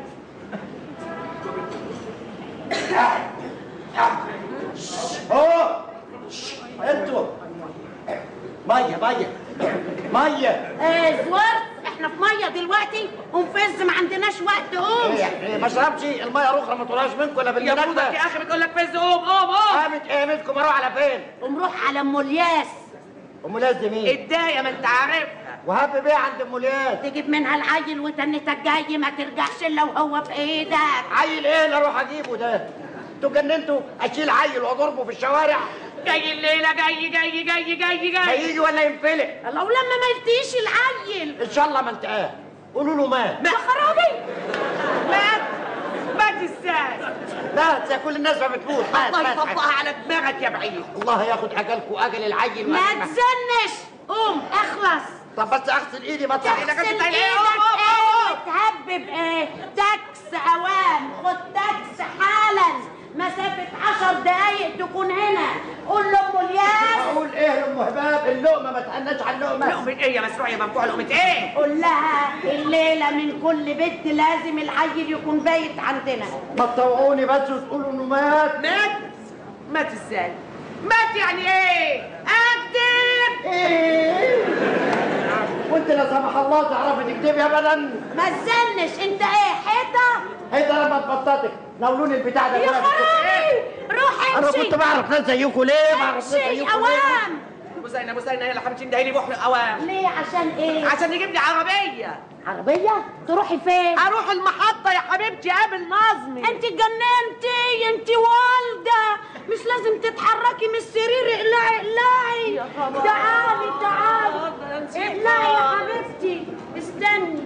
أوه أنتوا مية مية مية آه زوار احنا في ميه دلوقتي ونفز ما عندناش وقت قوم إيه، ما اشربش المية الأخرى ما تقولهاش منكم ولا يا بودك بالمناسبة يا اخي بتقول لك فز قوم قوم قوم قامت قيمتكم أروح على فين؟ ونروح على ام الياس أم لازم مين؟ الداية ما انت عارفها وهب بيه عند أم لياس تجيب منها العيل وتنتك جاي ما ترجعش الا وهو في ايدك عيل إيه اللي أروح أجيبه ده؟ أنتوا جننتوا أشيل عيل وأضربه في الشوارع جاي الليلة جاي جاي جاي جاي جاي هيجي ولا ينفلق؟ لو لما ما يلتقيش العيل إن شاء الله ما التقاه قولوا له مات ما خرابي مات مات ازاي؟ مات زي كل الناس ما بتموت مات الله مات يطبقها على دماغك يا بعيد الله ياخد اجلكم واجل العيل ما وأجل- تزنش قوم اخلص طب بس اغسل ايدي ما تغسل تصحي إيدك. تغسل كنت ايدك قايل إيه؟ قوم، قوم، ايه تهبب ايه تاكس اوام خد تاكس حالا مسافة عشر دقايق تكون هنا قول لأم الياس اقول ايه لام هباب اللقمه ما تعناش على اللقمه لقمة ايه يا مسروع يا منفوع لقمة ايه؟ قول لها الليلة من كل بيت لازم العيل يكون بايت عندنا ما تطوعوني بس وتقولوا انه مات مات مات ازاي؟ مات يعني ايه؟ اكتب ايه وانت لا سمح الله تعرفي تكتبي ابدا ما تزنش انت ايه حيطة هي ده لما تبططك ناولوني البتاع ده يا كده. خرابي روح انا امشي كنت بعرف ناس زيكم ليه بعرف ناس امشي زيكم ليه اوام ابو زينب ابو زينب يلا حبيبتي اندهي لي بوحي اوام ليه عشان ايه عشان يجيب لي عربية عربية تروحي فين اروح المحطة يا حبيبتي قابل نظمي انت اتجننتي انت والده مش لازم تتحركي من السرير اقلعي اقلعي يا خبر. تعالي تعالي آه، نسيت اقلعي يا خالص. حبيبتي استني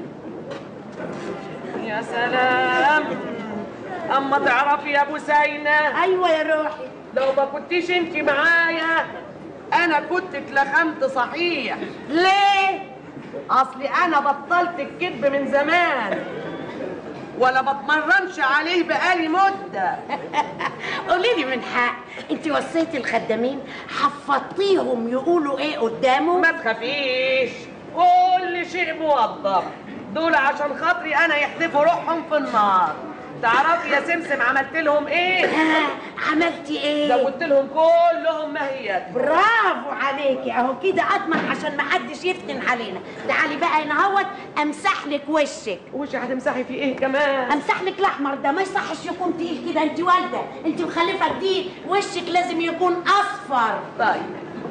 يا سلام اما تعرفي يا ابو زينب ايوه يا روحي لو ما كنتيش انت معايا انا كنت اتلخمت صحيح ليه اصلي انا بطلت الكذب من زمان ولا بتمرنش عليه بقالي مده قولي لي من حق انت وصيتي الخدامين حفظتيهم يقولوا ايه قدامه ما تخافيش كل شيء موظف دول عشان خاطري انا يحذفوا روحهم في النار تعرفي يا سمسم عملت لهم ايه ها عملتي ايه زودت لهم كلهم ماهيات برافو عليكي اهو كده اضمن عشان ما حدش يفتن علينا تعالي بقى هنا اهوت امسح لك وشك وش هتمسحي في ايه كمان امسح لك الاحمر ده ما يصحش يكون تقيل كده انت والده انت مخلفه جديد وشك لازم يكون اصفر طيب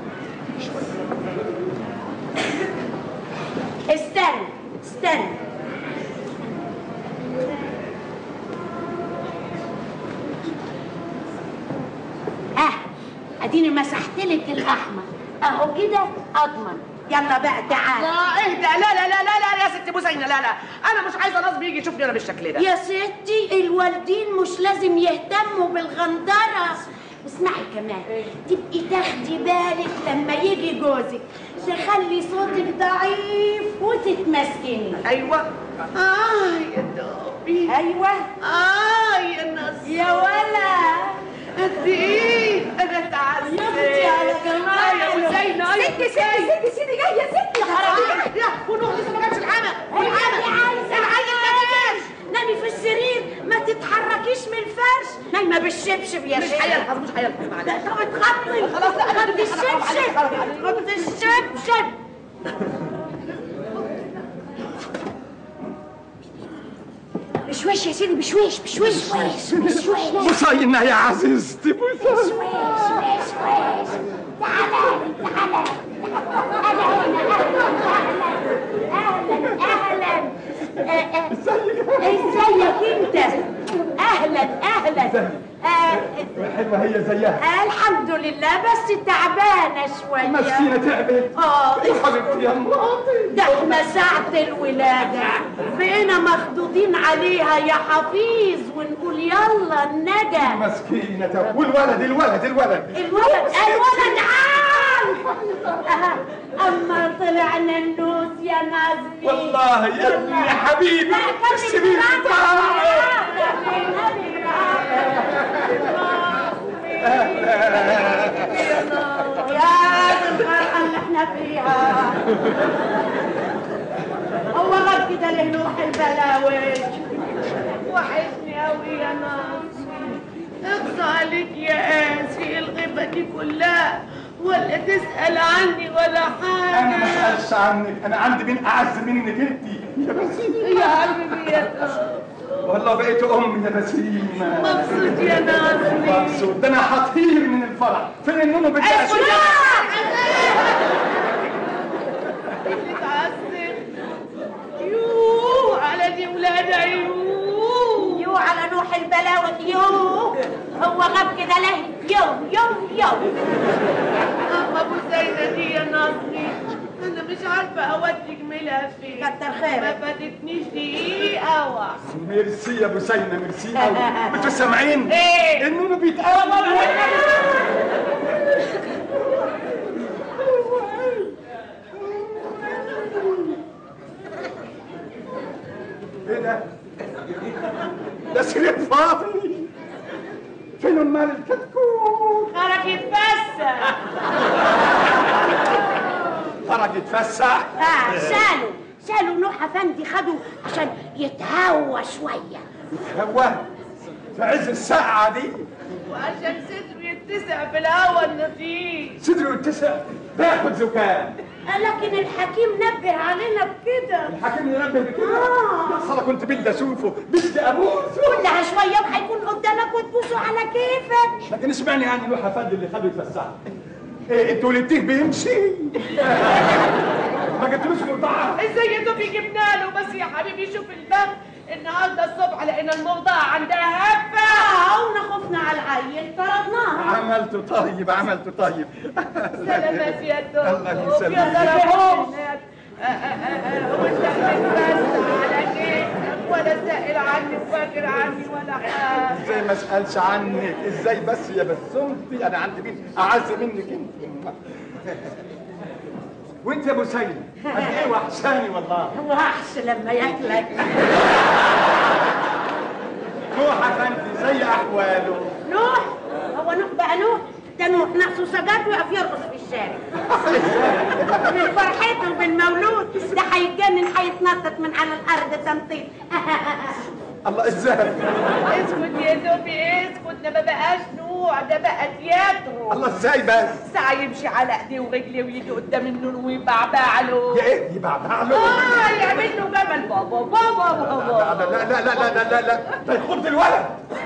استنى استنى اه اديني مسحت لك الاحمر اهو كده اضمن يلا بقى تعالى لا اهدى لا لا لا لا لا يا ست بوسينه لا لا انا مش عايزه نصب يجي يشوفني انا بالشكل ده يا ستي الوالدين مش لازم يهتموا بالغندرة اسمعي كمان تبقي تاخدي بالك لما يجي جوزك تخلي صوتك ضعيف وتتمسكني ايوه اه يا دوبي ايوه اه يا نص يا ولا قد ايه انا تعبت يا بنتي على جمال. يا بوسينه يا ستي ستي ستي ستي جايه ستي يا خرابي يا ونوح لسه ما جابش الحمى الحمى عايزه العيل نامي في السرير ما تتحركيش من الفرش نايمه بالشبشب يا مش شيخ هيلحظ مش هيلحظ معلش لا طب اتغطي خلاص، لا، أنا غطي مش هتعرف عليك، الشبشب خلاص، عليك. غطي الشبشب بشويش يا سيدي بشويش بشويش بشويش بشويش بوسينة يا عزيزتي بوسينة بشويش بشويش تعالى تعالى انا هنا اهلا اهلا اهلا ازيك انت اهلا اهلا آه، حلوة هي زيها الحمد لله بس تعبانه شويه مسكينة تعبت اه يا حبيبتي يا مراتي ده احنا ساعة الولادة بقينا مخدودين عليها يا حفيظ ونقول يلا النجا مسكينة تعبت. والولد الولد الولد الولد الولد عال أها، اما طلعنا النوس يا نازلي والله يا ابني يا حبيبي لا كمل السبيل بتاعك يا الغرقة اللي احنا فيها هو غاب كده له نوح البلاوي وحشني قوي يا ناصر اقصى عليك يا قاسي الغيبة دي كلها ولا تسأل عني ولا انا ما حاجة اسالش عنك انا عندي مين اعز منك انت يا بسيمة يا حبيبي يا ناصر والله بقيت ام يا بسيمة مبسوط يا ناصر مبسوط ده انا هطير من الفرح فين النونو بتاعك اللي اتعذب يوه على دي ولاد عيوه يو على نوح البلاوي يو هو غاب كده له يو يو يو اما ابو زينة دي يا ناصري انا مش عارفة اودي جميلها فين كتر خيرك. ما فاتتنيش دقيقة واحدة ميرسي يا بوسينة ميرسي قوي انتوا سامعين ايه النونو بيتقلب ايه ده؟ ده سرير فاضي فين المال الكتكوت؟ خرج يتفسح خرج يتفسح اه شالوا شالوا نوح افندي خدوا عشان يتهوى شويه هو في عز الساعة دي وعشان صدره يتسع بالهوا النظيف صدره يتسع بياخد زكام آه، لكن الحكيم نبه علينا بكده الحكيم ينبه بكده آه. يا صلاة كنت بدي اشوفه بدي ابوسه كلها شويه وهيكون قدامك وتبوسه على كيفك لكن اسمعني يعني لوحة فد اللي خده يتفسح إيه انتوا ولدتيه بيمشي ما جبتلوش مرضعة ازاي يا دوبي جبنا له بس يا حبيبي شوف البخت النهارده الصبح لقينا المرضعة عندها هفة اه وخفنا على العيل طردناها عملته طيب عملته طيب سلامات يا الله دوب يسلمك. يا سلامات وانت بتتفسح على كيفك ولا سائل عني وفاكر عني ولا حاجة ازاي ما اسالش عنك ازاي بس يا بسمتي انا عندي مين اعز منك انت وانت يا ابو سيد قد ايه وحشاني والله وحش لما ياكلك احواله نوح هو نوح بقى نوح ده نوح نقصه سجاد ويقف يرقص في الشارع من فرحته بالمولود ده هيتجنن هيتنطط من على الارض تنطيط الله ازاي اسكت يا دوبي اسكت ده ما بقاش نوع ده بقى تياترو الله ازاي بس ساعة يمشي على ايديه ورجليه ويجي قدام النور ويبعبع له يا ايه يبعبع له اه يعمل له جبل بابا بابا بابا لا لا لا لا لا لا لا ده يخض الولد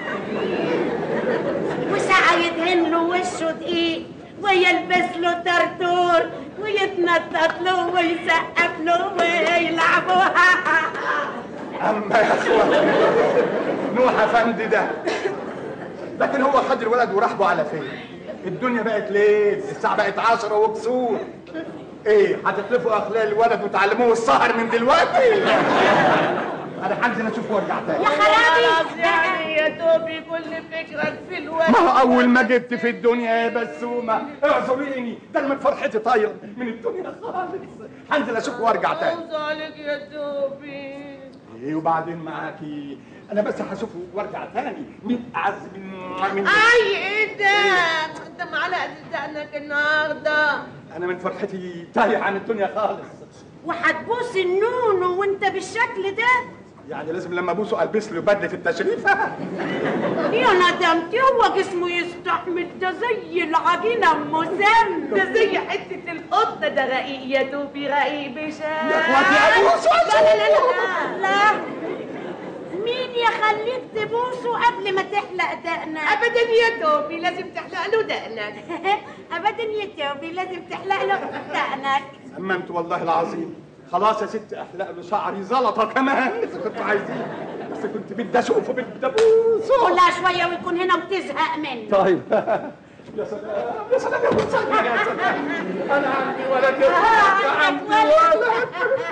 وساعة يدهن له وشه دقيق ويلبس له ترتور ويتنطط له ويسقف له ويلعبوها اما يا اخوان نوح افندي ده لكن هو خد الولد وراح به على فين الدنيا بقت ليل الساعه بقت عشرة وكسور ايه هتخلفوا اخلاق الولد وتعلموه السهر من دلوقتي انا هنزل اشوف وارجع تاني يا خرابي خلاص يعني يا دوبي كل فكرك في الوقت ما هو اول ما جبت في الدنيا يا بسومه اعذريني ده أنا من فرحتي طاير من الدنيا خالص هنزل اشوف وارجع تاني اوصلك يا دوبي ايه وبعدين معاكي انا بس هشوفه وارجع تاني مين اعز من من اي ايه ده انت معلق دقنك النهارده انا من فرحتي تايه عن الدنيا خالص وهتبوس النونو وانت بالشكل ده يعني لازم لما ابوسه البس له بدله التشريف يا ندمتي هو جسمه يستحمل ده زي العجينة مسمى ده زي حته القطه ده رقيق يا دوبي رقيق بشام يا اخواتي ابوسه لا لا لا لا لا مين يخليك تبوسه قبل ما تحلق دقنك ابدا يا دوبي لازم تحلق له دقنك ابدا يا توبي لازم تحلق له دقنك اما انت والله العظيم خلاص يا ست احلق له شعري زلطه كمان اذا كنتوا عايزين بس كنت بدي اشوفه بدي ابوسه كلها شوية ويكون هنا وتزهق منه طيب يا سلام يا سلام يا سلام يا سلام انا عندي ولد يا آه، سلام، عندك عندي ولد. ولد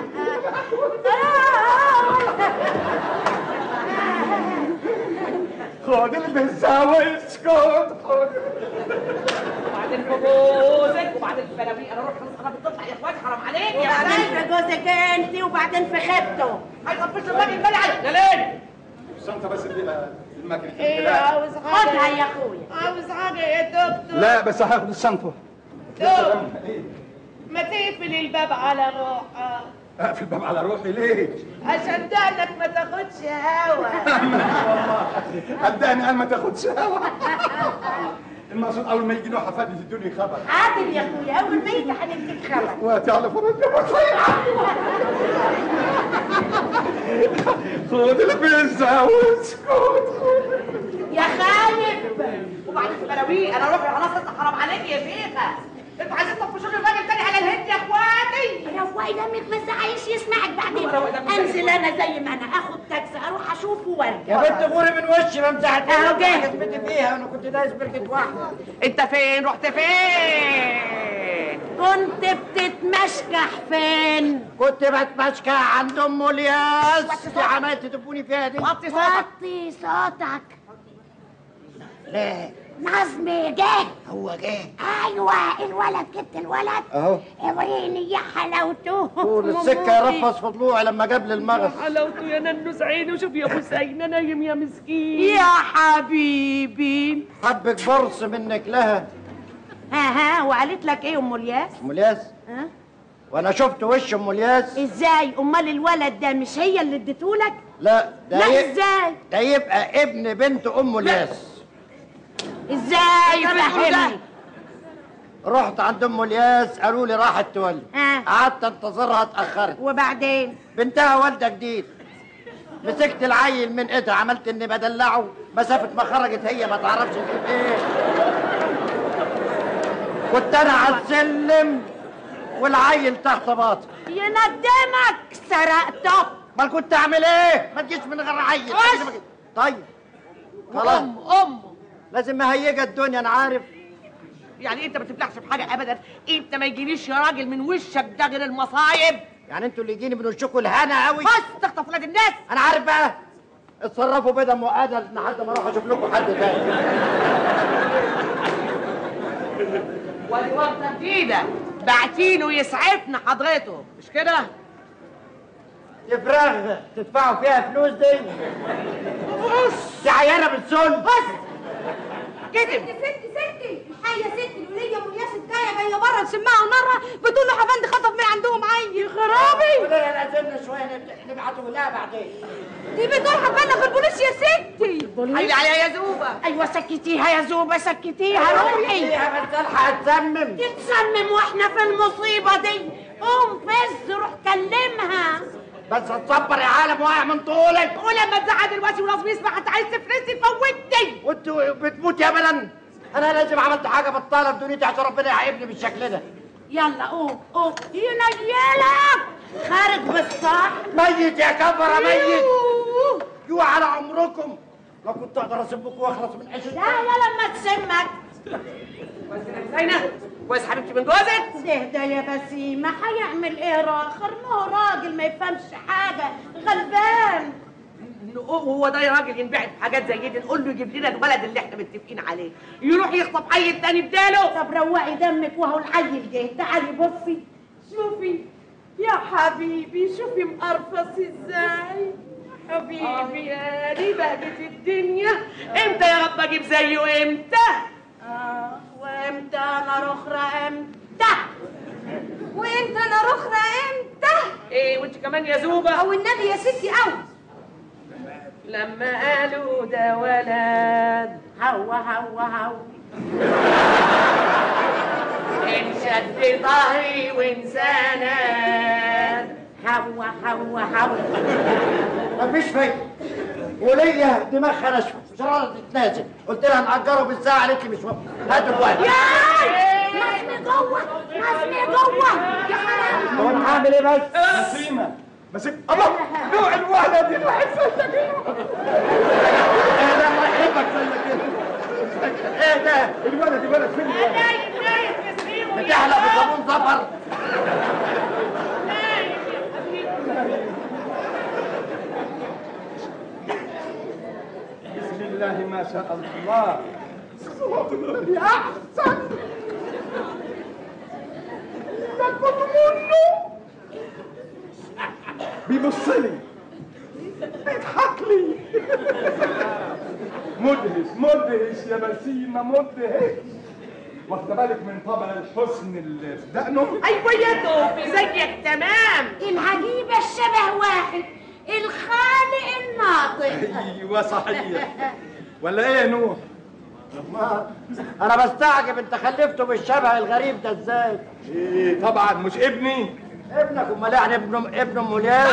خد البزاوة اسكت خد وبعدين في جوزك وبعدين في بلاوي انا اروح انا بتطلع يا اخواتي حرام عليك يا وبعدين بنات في جوزك انت وبعدين في خيبته هيطفش الراجل بالي عليك يا ليل الشنطة بس اديها المكنة ايه الكلاب. عاوز خدها حاجه يا اخويا عاوز حاجه يا دكتور لا بس هاخد الشنطة دكتور ما تقفل الباب على روحك اقفل الباب على روحي ليه؟ عشان دقنك ما تاخدش هوا صدقني قال ما تاخدش هوا المقصود اول ما يجي نوح افندي تدوني خبر عادل يا اخويا اول ما يجي هنديك خبر وهتعرف انا خد البيتزا واسكت يا خالد وبعدين في بلاوي انا اروح خلاص انت حرام عليك يا شيخه انتوا عايزين تطفشوا الراجل تاني على الهند يا اخواتي روقي دمك بس عايش يسمعك بعدين روقي دمك. انزل انا زي ما انا اخد تاكسي اروح اشوفه وارجع يا بنت غوري من وشي ما مسحت أهو جاي. اثبتي فيها انا كنت دايس بركه واحده انت فين رحت فين كنت بتتمشكح فين كنت بتمشكى عند ام الياس في عملت تدبوني فيها دي وطي صوتك وطي صوتك لا نظمي جه هو جه ايوه الولد جبت الولد اهو وريني يا حلاوته طول السكه رفص في ضلوعي لما جاب لي المغص حلاوته يا ننوس عيني وشوف يا ابو سينا نايم يا مسكين يا حبيبي حبك برص منك لها ها ها وقالت لك ايه ام الياس ام الياس ها وانا شفت وش ام الياس ازاي امال الولد ده مش هي اللي اديتهولك لا ده لا ي- ازاي ده يبقى ابن بنت ام الياس ازاي فهمني رحت عند ام الياس قالوا لي راحت تولي آه. قعدت انتظرها اتاخرت وبعدين بنتها والده جديد مسكت العيل من ايدها عملت اني بدلعه مسافه ما خرجت هي ما تعرفش تجيب ايه كنت انا على السلم والعيل تحت باطن يندمك سرقته امال كنت اعمل ايه ما تجيش من غير عيل خش. طيب خلاص ام امه لازم مهيجه الدنيا انا عارف يعني انت ما تفلحش في حاجه ابدا انت ما يجيليش يا راجل من وشك ده غير المصايب يعني انتوا اللي يجيني من وشكوا الهنا قوي بس تخطف ولاد الناس انا عارف بقى اتصرفوا بدا مؤاده لحد ما اروح اشوف لكم حد تاني ودي ورطه جديده بعتينه يسعفنا حضرته مش كده؟ تفرغ تدفعوا فيها فلوس دي دي عيانه بالسن بص هتكتب ستي ستي الحقيقة يا ستي الولية منياس الجاية جاية بره تسمعها نارها بتقول له حفندي خطف من عندهم عيل خرابي وليه لازمنا شويه نبت- نبعته لها بعدين دي بتقول هتبلغ البوليس يا ستي حيلي عليها يا زوبة ايوه سكتيها يا زوبه سكتيها روحي فيها بس الحق تسمم تتصمم واحنا في المصيبه دي قوم فز روح كلمها بس تصبر يا عالم واقع من طولك ولما تزعل دلوقتي ولازم يسمع انت عايز تفرسي فوتي وانت بتموت يا بلن انا لازم عملت حاجه بطاله في دنيتي عشان ربنا يعيبني بالشكل ده يلا قوم قوم ينيلك خارج بالصح ميت يا كفره ميت جوا على عمركم لو كنت اقدر اسبكم واخلص من عيشتكم لا يا لما تسمك زينة كويس حبيبتي من جوزك اهدى يا بسيمة هيعمل ايه راخر ما هو راجل ما يفهمش حاجة غلبان هو ده يا راجل ينبعد في حاجات زي دي نقول له يجيب لنا الولد اللي احنا متفقين عليه يروح يخطب عيل تاني بداله طب روقي دمك وهو العيل جه تعالي بصي شوفي يا حبيبي شوفي مقرفص ازاي حبيبي يا دي بهجة الدنيا امتى يا رب اجيب زيه امتى اه وامتى انا رخرة امتى وانت انا رخرة امتى ايه وانت كمان يا زوبة او النبي يا ستي او لما قالوا ده ولد هوا هوا هوا انشد ظهري وانساند هوا هوا هوا مفيش فايده وليا دماغها ناشفه مش راضيه تتنازل قلت لها نأجره بالساعه قالت لي مش موافقه هات الوقت ناسني جوه ناسني جوه يا حرام هو انا هعمل ايه بس؟ نسيمة بس الله نوع الولد اللي حسيتك ايه ده الله يحبك زي كده ايه ده؟ الولد الولد فين الولد؟ نايم نايم يا سليم بتحلق بصابون زفر بسم الله ما شاء الله صلاة النبي أحسن ياخد منه بيبص لي بيضحك لي مدهش مدهش يا بسيمة مدهش واخده بالك من طبع الحسن اللي في دقنه ايوه يا توفي زيك تمام العجيبة الشبه واحد الخالق الناطق ايوه صحيح ولا ايه يا نوح ما- انا بستعجب انت خلفته بالشبه الغريب ده ازاي؟ إيه طبعا مش ابني ابنك امال يعني ابن ابن ام الياس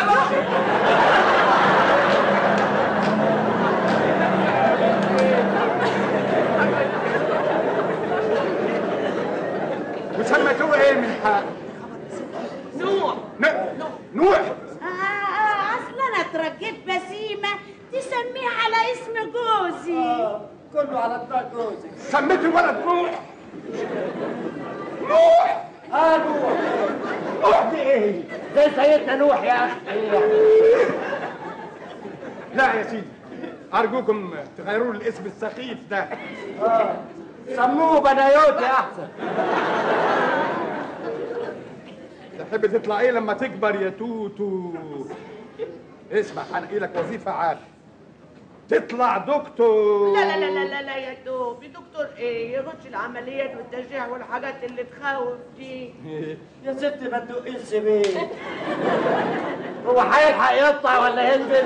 وسميتوه ايه من حق نوح ن- نوح آه، آه، اصلا انا اترجيت بسيمة تسميه على اسم جوزي كله على دماغ جوزك سميت الولد نوح نوح اه نوح نوح دي ايه؟ زي سيدنا نوح يا اخي لا يا سيدي ارجوكم تغيروا لي الاسم السخيف ده سموه بنايوتي احسن تحب تطلع ايه لما تكبر يا توتو اسمع هنقي لك وظيفه عاليه تطلع دكتور لا لا لا لا لا, لا يا توفي دكتور ايه يخش العمليات والتشريح والحاجات اللي تخوف دي يا ستي ما تدقيش بيه هو هيلحق يطلع ولا ينزل؟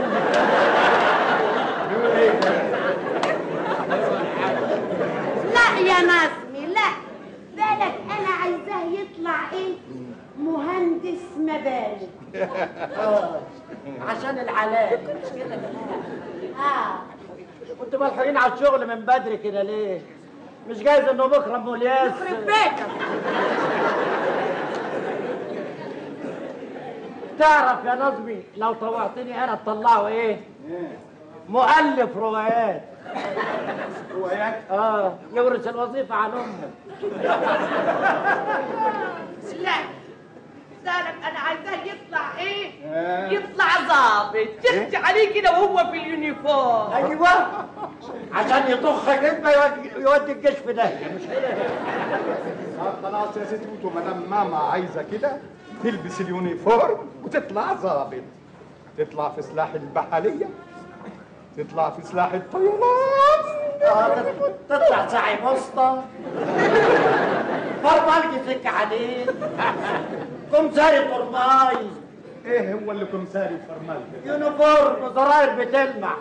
لا يا نظمي لا بالك انا عايزاه يطلع ايه مهندس مباني عشان العلاج مش كده اه كنتوا ملحقين على الشغل من بدري كده ليه؟ مش جايز انه بكره ام الياس يخرب بيتك تعرف يا نظمي لو طوعتني انا تطلعه ايه؟ مؤلف روايات روايات اه يورث الوظيفه عن امه لا سالم انا عايزاه يطلع ايه آه. يطلع ظابط تخشي عليه كده وهو في اليونيفورم ايوه عشان يطخ كلمه يودي- يودي الجيش في داهيه مش كده؟ آه، خلاص يا ست توتو ما دام ماما عايزه كده تلبس اليونيفورم وتطلع ظابط تطلع في سلاح البحريه تطلع في سلاح الطيران آه، تت- تطلع ساعي بسطة فرملك سكة حديد كمساري طرماي ايه هو اللي كمساري فرمال يونيفورم زراير بتلمع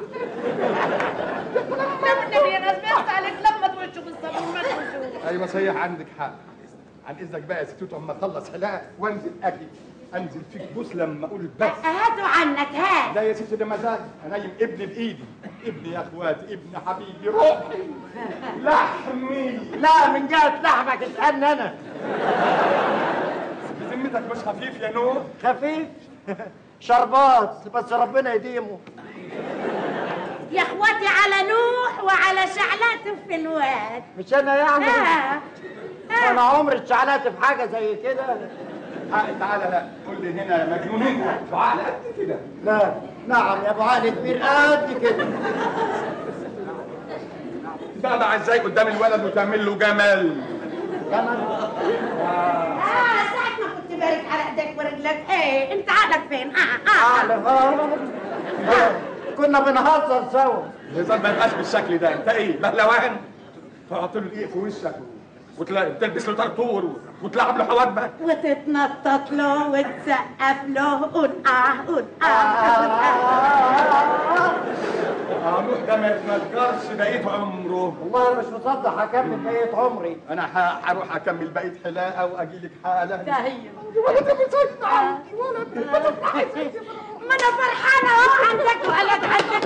النبي يا ناس بيسألك لما توشوا بالصابون ما توشوا ايوه صحيح عندك حق عن اذنك بقى يا ستوت اما اخلص حلاقه وانزل اجي انزل فيك بوس لما اقول بس هاتوا عنك هات لا يا ستي ده مزاج انيم ابني بايدي ابني يا اخواتي ابني حبيبي روحي لحمي لا من جهة لحمك اسألني أنا بذمتك مش خفيف يا نور خفيف شربات بس ربنا يديمه يا اخواتي على نوح وعلى شعلات في الواد مش أنا يعني ها أنا عمري اتشعلقت في حاجة زي كده حق تعالى لا قول لي هنا يا مجنون انت تعالى قد كده لا نعم يا ابو علي كبير قد كده تقطع ازاي قدام الولد وتعمل له جمال كمان اه ساعة ما كنت بارك على ايديك ورجلك ايه انت عقلك فين اه اه أعلم آه. كنا بنهزر سوا الهزار ما يبقاش بالشكل ده انت ايه بهلوان تحط له الايه في وشك وتلاقي تلبس له طرطور وتلعب له حواجبك وتتنطط له وتسقف له قول اه قول اه قول اه اه نوح ده ما يتنكرش بقيت عمره والله انا مش مصدق هكمل بقيه عمري انا ه- هروح اكمل بقيه حلاقه واجي لك حاله ده هي ما انا فرحانه اهو عندك وقلت عندك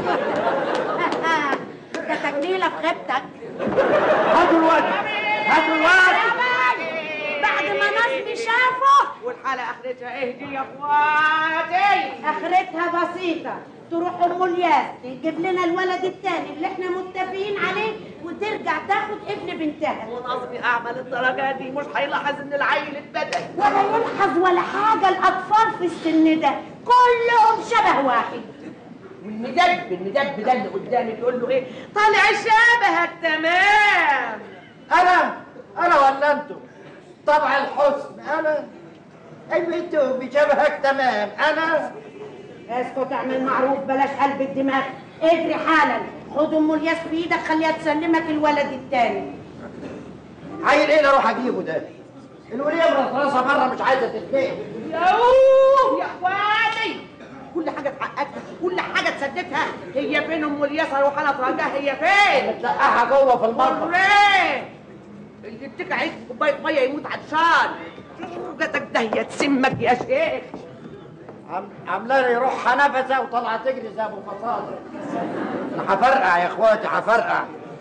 ده تجميله في خيبتك هاتوا الوقت هاتوا الوقت بعد ما نصبي شافه والحالة اخرتها ايه دي يا اخواتي اخرتها بسيطه تروح ام الياس تجيب لنا الولد التاني اللي احنا متفقين عليه وترجع تاخد ابن بنتها ونصبي اعمل الدرجة دي مش هيلاحظ ان العيل اتبدل ولا يلحظ ولا حاجه الاطفال في السن ده كلهم شبه واحد والمدب المدب ده اللي قدامي تقول له ايه طالع شبهك تمام انا انا ولا انتوا طبع الحسن انا ايوه انتوا بشبهك تمام انا اسكت اعمل معروف بلاش قلب الدماغ اجري حالا خد ام الياس في ايدك خليها تسلمك الولد التاني عيل ايه اللي اروح اجيبه ده الوليه مرصرصه بره مش عايزه تتنقل يوه يا اخواتي كل حاجة اتحققت كل حاجة اتسددها هي فين ام اليسر وحالة رجاء هي فين متلقاها جوه في المطبخ مريه اللي يتكع عليك كوباية مية يموت عطشان جاتك ده يا تسمك يا شيخ عم عامله لي روحها نفسه وطالعه تجري زي ابو فصاله انا هفرقع يا اخواتي هفرقع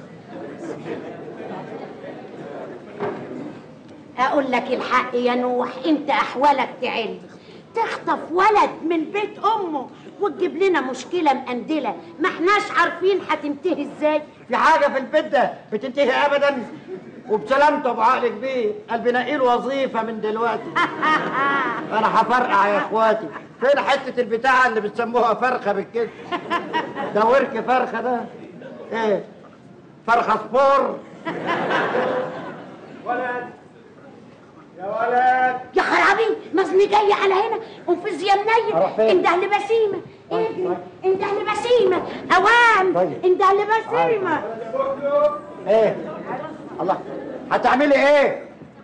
اقول لك الحق يا نوح انت احوالك تعل تخطف ولد من بيت امه وتجيب لنا مشكله مقندله ما احناش عارفين هتنتهي ازاي في حاجه في البيت ده بتنتهي ابدا وبسلامته بعقل كبير قال بنقي له وظيفه من دلوقتي انا هفرقع يا اخواتي فين حته البتاعه اللي بتسموها فرخه بالكده ده ورك فرخه ده ايه فرخه سبور ولد يا ولد يا خرابي مزني جاي على هنا قوم في زي أروح فين؟ منيل انده لبسيمه طيب، اجري طيب. انده لبسيمه اوام طيب. انده لبسيمه ايه الله هتعملي ايه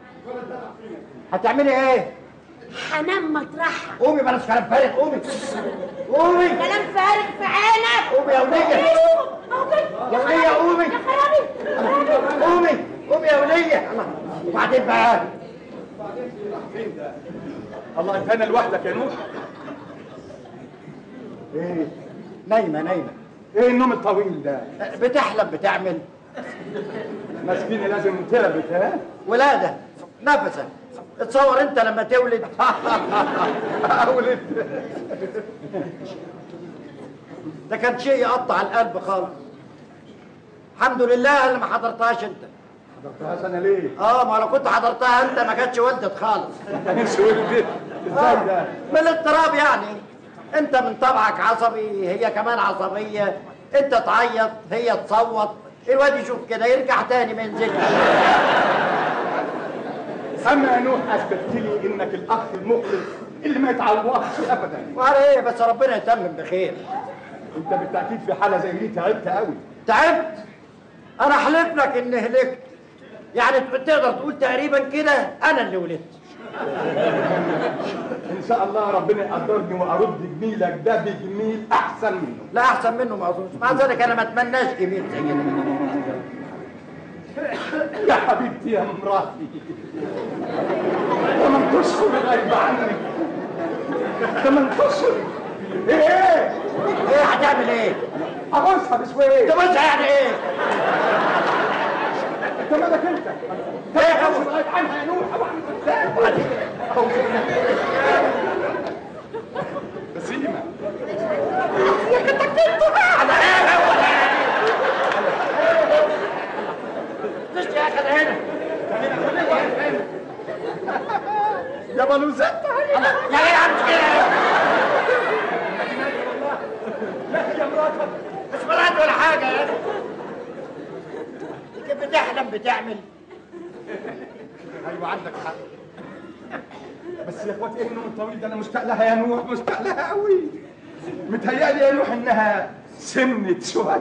هتعملي ايه هنام مطرحها قومي بلاش كلام فارغ قومي قومي كلام فارغ في عينك قومي يا ولية. قومي. يا ولية قومي. يا خرابي قومي قومي يا ولية الله وبعدين بقى الله انت انا لوحدك يا نوح ايه نايمة نايمة ايه النوم الطويل ده بتحلم بتعمل مسكينه لازم تلبت ها ولادة نفسك اتصور انت لما تولد اولد ده كان شيء يقطع القلب خالص الحمد لله اللي ما حضرتهاش انت حضرتهاش انا ليه؟ اه ما لو كنت حضرتها انت ما كانتش ولدت خالص مش ولدت ازاي ده؟ من الاضطراب يعني انت من طبعك عصبي هي كمان عصبية انت تعيط هي تصوت الواد يشوف كده يرجع تاني ما ينزلش اما يا نوح اثبتت لي انك الاخ المخلص اللي ما يتعوضش ابدا وعلى ايه بس ربنا يتمم بخير انت بالتاكيد في حاله زي دي تعبت قوي تعبت انا احلف لك اني هلكت يعني تقدر تقول تقريبا كده انا اللي ولدت ان شاء الله ربنا يقدرني وارد جميلك ده بجميل احسن منه لا احسن منه ما اظنش مع ذلك انا ما اتمناش جميل زي ده يا حبيبتي يا مراتي ثمان اشهر غايبه عنك ثمان اشهر ايه ايه ايه هتعمل ايه؟ ابوسها بشويه انت بص يعني ايه؟ انت مالك انت ايه ثمان هو؟ اشهر غايب عنها يا نوح ازاي بسيمه على ايه هو مش يا اخي أنا هنا يا بلوزات يا جدع مش كده يا مراتي مش مرات ولا حاجه يا اخي كيف بتحلم بتعمل ايوه عندك حق بس يا اخواتي ايه النوم الطويل ده انا مشتاق لها يا نوح مشتاق لها قوي متهيألي يا نوح انها سمنت شويه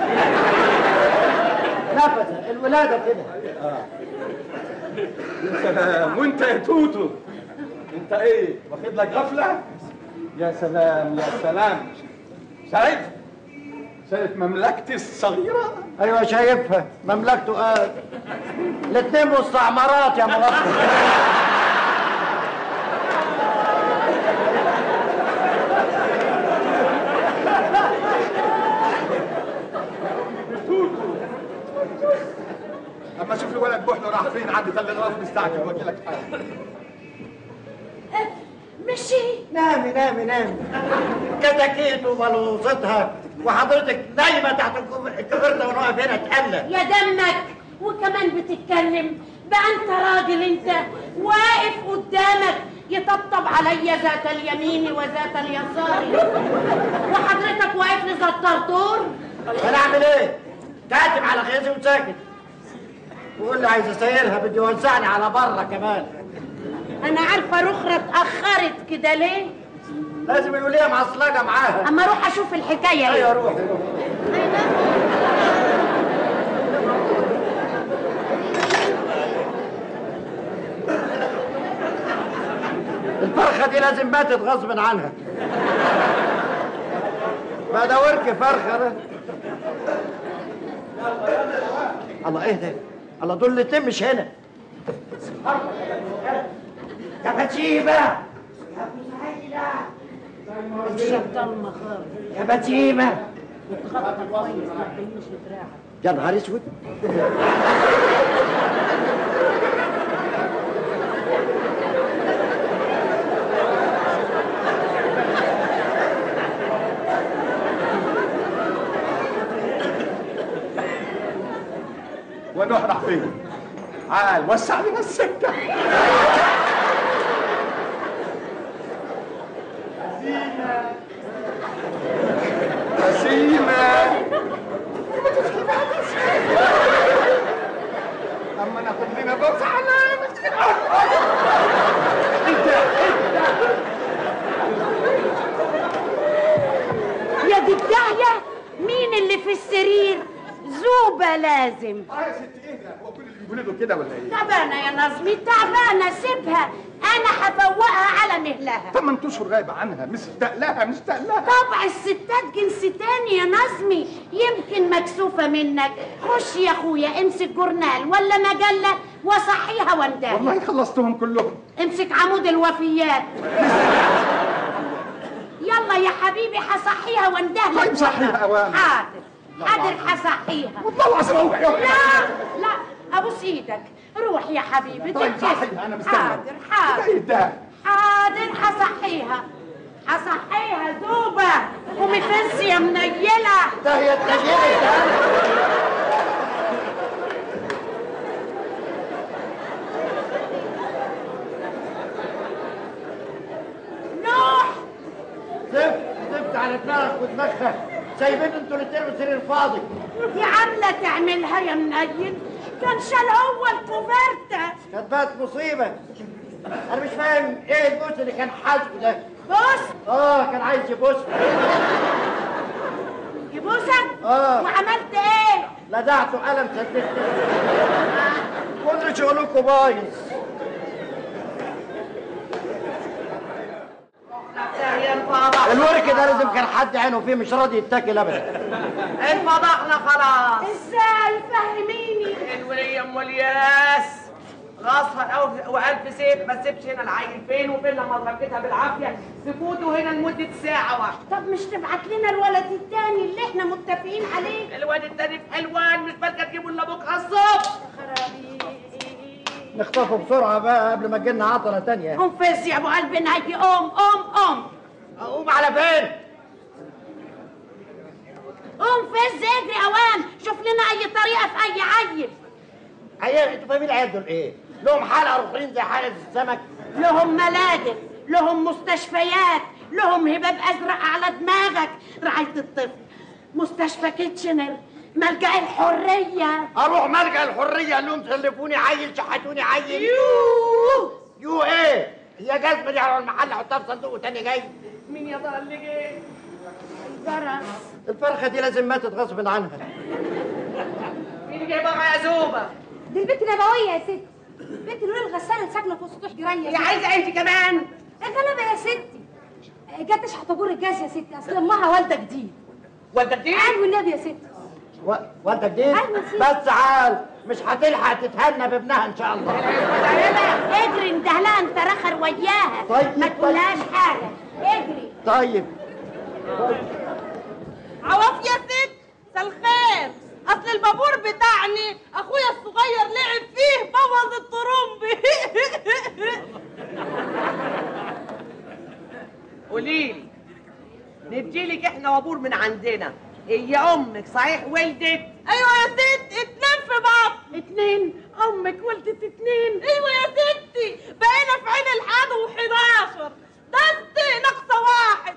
نفسها الولاده كده يا سلام وانت يا توتو انت ايه واخد لك غفله يا سلام يا سلام شايف شايف مملكتي الصغيره ايوه شايفها مملكته قال الاثنين مستعمرات يا ملطف اما اشوف الولد بوحده راح فين عندي تلغراف مستعجل واجي لك حالا مشي نامي نامي نامي كتاكيت وبلوزتها وحضرتك نايمه تحت الكوف- الكوفرته وانا واقف هنا اتقلق يا دمك وكمان بتتكلم بقى انت راجل انت واقف قدامك يطبطب عليا ذات اليمين وذات اليسار وحضرتك واقف لي زي الطرطور انا اعمل ايه؟ كاتب على خيزي وساكت وقول لي عايز اسيرها بدي يوزعني على بره كمان انا عارفه رخرة اتاخرت كده ليه لازم يقول لي معصلجه معاها اما اروح اشوف الحكايه ايوه ايه روحي روحي الفرخه دي لازم ماتت غصب عنها ما ده ورك فرخه ده الله ايه ده الله دول الاتنين مش هنا يا فتيبه الشيطان مخاف يا فتيبه اتغطى كويس ما تبينش دراعك يا نهار اسود ونوح راح فين عال وسع لنا السكه سيما اما ناخد لنا بص على يا دي الداهيه مين اللي في السرير زوبه لازم اه يا ست ايه ده هو كل اللي بيقولوا كده ولا ايه تعبانه يا نظمي تعبانه سيبها انا هفوقها على مهلها ثمان اشهر غايبه عنها مشتاق لها مشتاق لها طبع الستات جنس تاني يا نظمي يمكن مكسوفة منك خش يا اخويا امسك جورنال ولا مجلة وصحيها واندهي والله خلصتهم كلهم امسك عمود الوفيات يلا يا حبيبي هصحيها واندهلك طيب صحيها أوامر. حاضر حاضر هصحيها والله العظيم روح يا لا لا ابوس ايدك روح يا حبيبي طيب تتكسف. صحيح انا مستني حاضر حاضر ايه ده حاضر هصحيها هصحيها زوبة قومي فنسي يا منيلة ده هي اتنجلت نوح زفت زفت على دماغك ودماغها سايبين انتوا الاتنين والسرير فاضي دي عاملة تعملها يا منيل كان شال هو الكوفرتة كانت بقت مصيبه انا مش فاهم ايه البوس اللي كان حاسبه ده بص اه كان عايز يبوس يبوسك آه. وعملت ايه لا لدعته قلم سددت كل شغلكم بايظ الورك ده لازم كان حد عينه فيه مش راضي يتاكل ابدا انفضحنا خلاص ازاي فهميني الولية ام الياس غصها أو والف سيف ما تسيبش هنا العيل فين وفين لما ضربتها بالعافيه سكوته هنا لمده ساعه واحده طب مش تبعت لنا الولد التاني اللي احنا متفقين عليه الواد التاني في حلوان مش بالك تجيبوا الا بكره الصبح نخطفه بسرعه بقى قبل ما تجيلنا عطله تانية قوم فز يا ابو قلب نهي قوم قوم قوم اقوم على فين؟ قوم فز اجري اوام شوف لنا اي طريقه في اي عيل عيال انتوا فاهمين العيال دول ايه؟ لهم حلقه رخرين زي حلقه السمك لهم ملاجئ لهم مستشفيات لهم هباب ازرق على دماغك رعايه الطفل مستشفى كيتشنر ملجا الحريه اروح ملجا الحريه قال لهم سلفوني عيل شحتوني عيل يوه يو ايه؟ هي جزمه دي على المحل احطها في صندوق وتاني جاي مين يا ترى اللي جه الجرس الفرخه دي لازم ماتت غصب عنها مين جايبها يا زوبه دي البنت نبويه يا ستي بنت الولد الغساله اللي ساكنه في سطوح جريه يا عايزه انت كمان غلبه يا ستي جت تشحط ابور الجاز يا ستي اصل امها والده جديد وانت دي قال والنبي يا ستي و... وانت جديد؟ أيوة سيدي. بس تعال مش هتلحق تتهنى بابنها ان شاء الله اجري اندهلها انت رخر وياها طيب، ما طيب. تقولهاش حاجه اجري طيب عواف يا ست مساء الخير اصل البابور بتاعني اخويا الصغير لعب فيه بوظ الطرمب قولي لي نديلك احنا وابور من عندنا هي امك صحيح ولدت ايوه يا ست اتنين في بعض اتنين امك ولدت اتنين ايوه يا ستي بقينا في عين الحاد و11 ده انت ناقصه واحد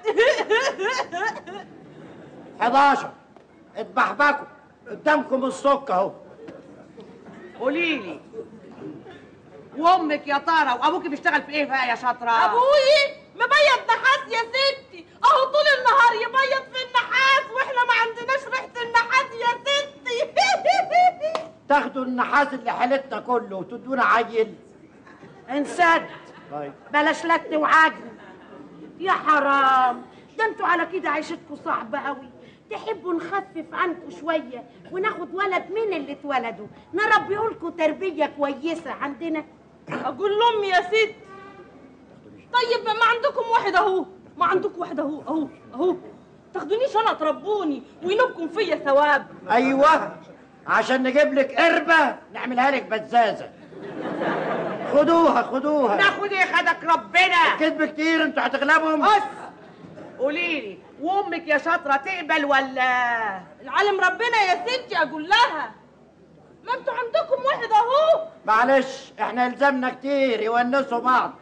11 اتبحبكوا قدامكم السك اهو قولي لي وامك يا ترى وابوك بيشتغل في ايه بقى يا شاطره ابوي مبيض نحاس يا ستي اهو طول النهار يبيض في النحاس واحنا ما عندناش ريحه النحاس يا ستي تاخدوا النحاس اللي حالتنا كله وتدونا عيل انسد طيب بلاش لت وعجن يا حرام ده انتوا على كده عيشتكوا صعبة قوي تحبوا نخفف عنكم شوية وناخد ولد من اللي اتولدوا نربيهولكوا تربية كويسة عندنا اقول لهم يا ست طيب ما عندكم واحد اهو ما عندكم واحد اهو اهو اهو تاخدونيش انا تربوني وينوبكم فيا ثواب ايوه عشان نجيب لك قربه نعملها لك بزازه خدوها خدوها ناخد ايه خدك ربنا كذب كتير انتوا هتغلبهم بس قولي لي وامك يا شاطره تقبل ولا العالم ربنا يا ستي اقول لها ما انتوا عندكم واحد اهو معلش احنا الزمنا كتير يونسوا بعض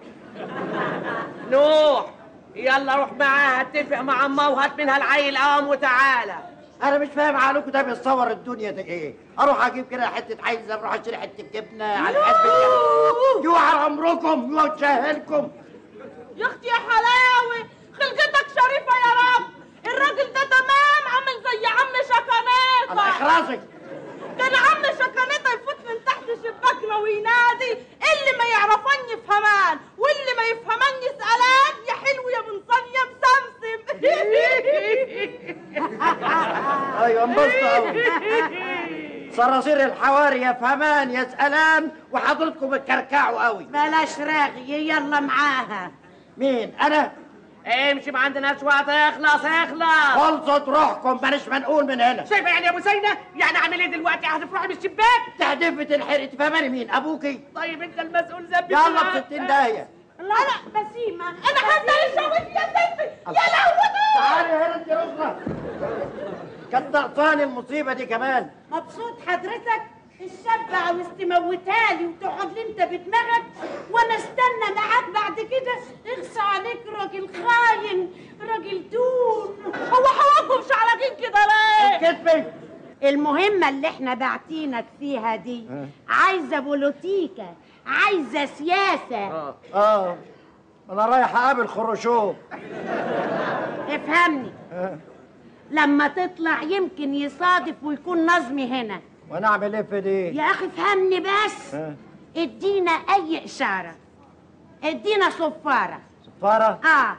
نوح يلا روح معاها اتفق مع امها وهات منها العيل قام وتعالى انا مش فاهم عقلكم ده بيتصور الدنيا دي ايه اروح اجيب كده حته عايزه اروح اشتري حته جبنه على علبه يوعى عمركم يوعى تشهلكم يا اختي يا حلاوه خلقتك شريفه يا رب الراجل ده تمام عامل زي عم الله شكناطه يخرسك كان عم شكناطه يفوت من تحت شباكنا وينادي اللي ما يعرفني يفهمان واللي ما يفهمني يسألان يا حلو يا منصن يا مسمسم ايوه انبسطوا قوي صراصير الحواري يفهمان يسألان وحضرتكم بتكركعوا قوي بلاش رغي يلا معاها مين انا امشي ما عندناش وقت اخلص اخلص خلصت روحكم بلاش منقول من هنا شايفه يعني يا ابو زينه يعني اعمل ايه دلوقتي هتفرحي من الشباك تهدفة الحرق تفهماني مين ابوكي طيب انت المسؤول ذنبي يلا بستين داهية لا بسيمة انا حاسه الشويت يا ستي يا لهوتي تعالي هنا انت رخرة كانت ناقصاني المصيبة دي كمان مبسوط حضرتك الشاب عاوز تموتها لي وتقعد لي انت بدماغك وانا استنى معاك بعد كده اغصى عليك راجل خاين راجل دون هو حواكم شعلقين كده ليه كتفي المهمة اللي احنا باعتينك فيها دي عايزة بوليتيكا عايزة سياسة اه انا رايح اقابل خروشوف افهمني لما تطلع يمكن يصادف ويكون نظمي هنا وانا اعمل ايه في دي يا اخي فهمني بس ها؟ ادينا اي اشاره ادينا صفاره صفاره اه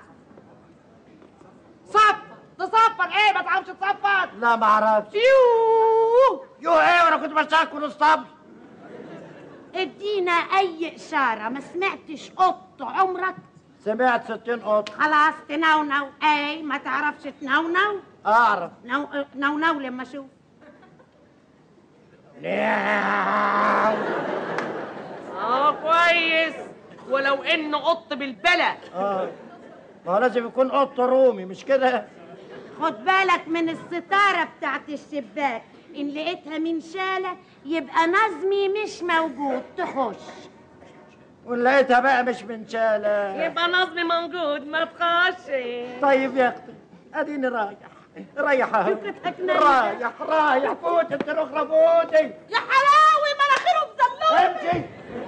صفر تصفر ايه ما تعرفش تصفر لا ما اعرفش يوه يو ايه وانا كنت بشتغل الاسطبل ادينا اي اشاره ما سمعتش قط عمرك سمعت 60 قط خلاص تنونو اي ما تعرفش تنونو اعرف نو نونو لما اشوف اه كويس ولو انه قط بالبلد اه ما هو لازم يكون قط رومي مش كده خد بالك من الستاره بتاعت الشباك ان لقيتها منشاله يبقى نظمي مش موجود تخش ولقيتها بقى مش منشاله يبقى نظمي موجود ما تخش طيب يا اختي اديني رايح ريح اهو فكرتك نايمة. رايح رايح فوت انت الاخرى فوتي يا حلاوي مناخيره مزلوه امشي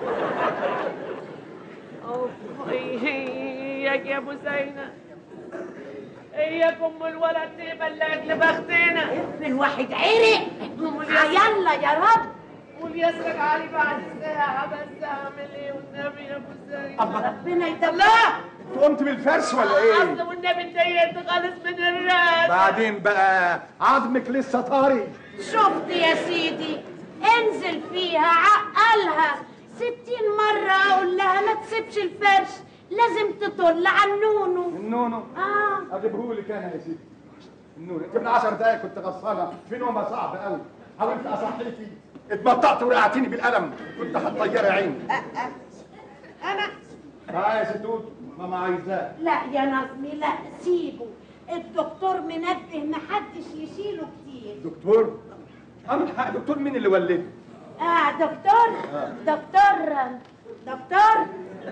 اياك يا ابو زينب اياك ام الولد دي بلغت لبختنا الواحد عرق يلا يا رب واليسرك علي بعد ساعة بس اعمل ايه والنبي يا ابو زينب ربنا يدبر لا انت قمت بالفرش ولا ايه اصل والنبي اتضايقت خالص من الراس بعدين بقى عظمك لسه طاري شفت يا سيدي انزل فيها عقلها ستين مرة أقول لها ما تسيبش الفرش لازم تطل عن نونو النونو آه اجيبهولك انا يا سيدي النونو انت من 10 دقايق كنت غصانه في نومه صعبه قوي حاولت اصحيكي اتبطأت ورقعتيني بالقلم كنت هتطيري عيني أنا اه يا ستوت ماما عايزاه لا يا نظمي لا سيبه الدكتور منبه محدش يشيله كتير دكتور اعمل حق دكتور مين اللي ولده اه دكتور دكتور دكتور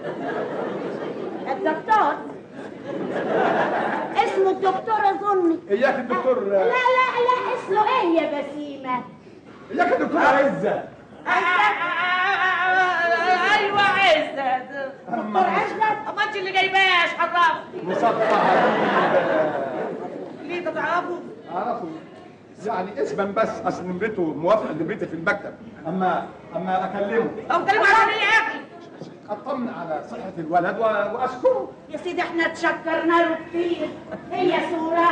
الدكتور اسمه الدكتور اظن اياك الدكتور لا لا لا اسمه ايه يا بسيمه اياك الدكتور عزه ايوه عزت دكتور عزت ما انت اللي جايباش عرفني مصطفى ليه تتعرفوا اعرفه يعني اسما بس اصل نمرته موافقه نمرتي في المكتب اما اما اكلمه او كلمة عشان ايه يا اخي اطمن على صحه الولد و- واشكره يا سيدي احنا تشكرنا له كتير هي صورة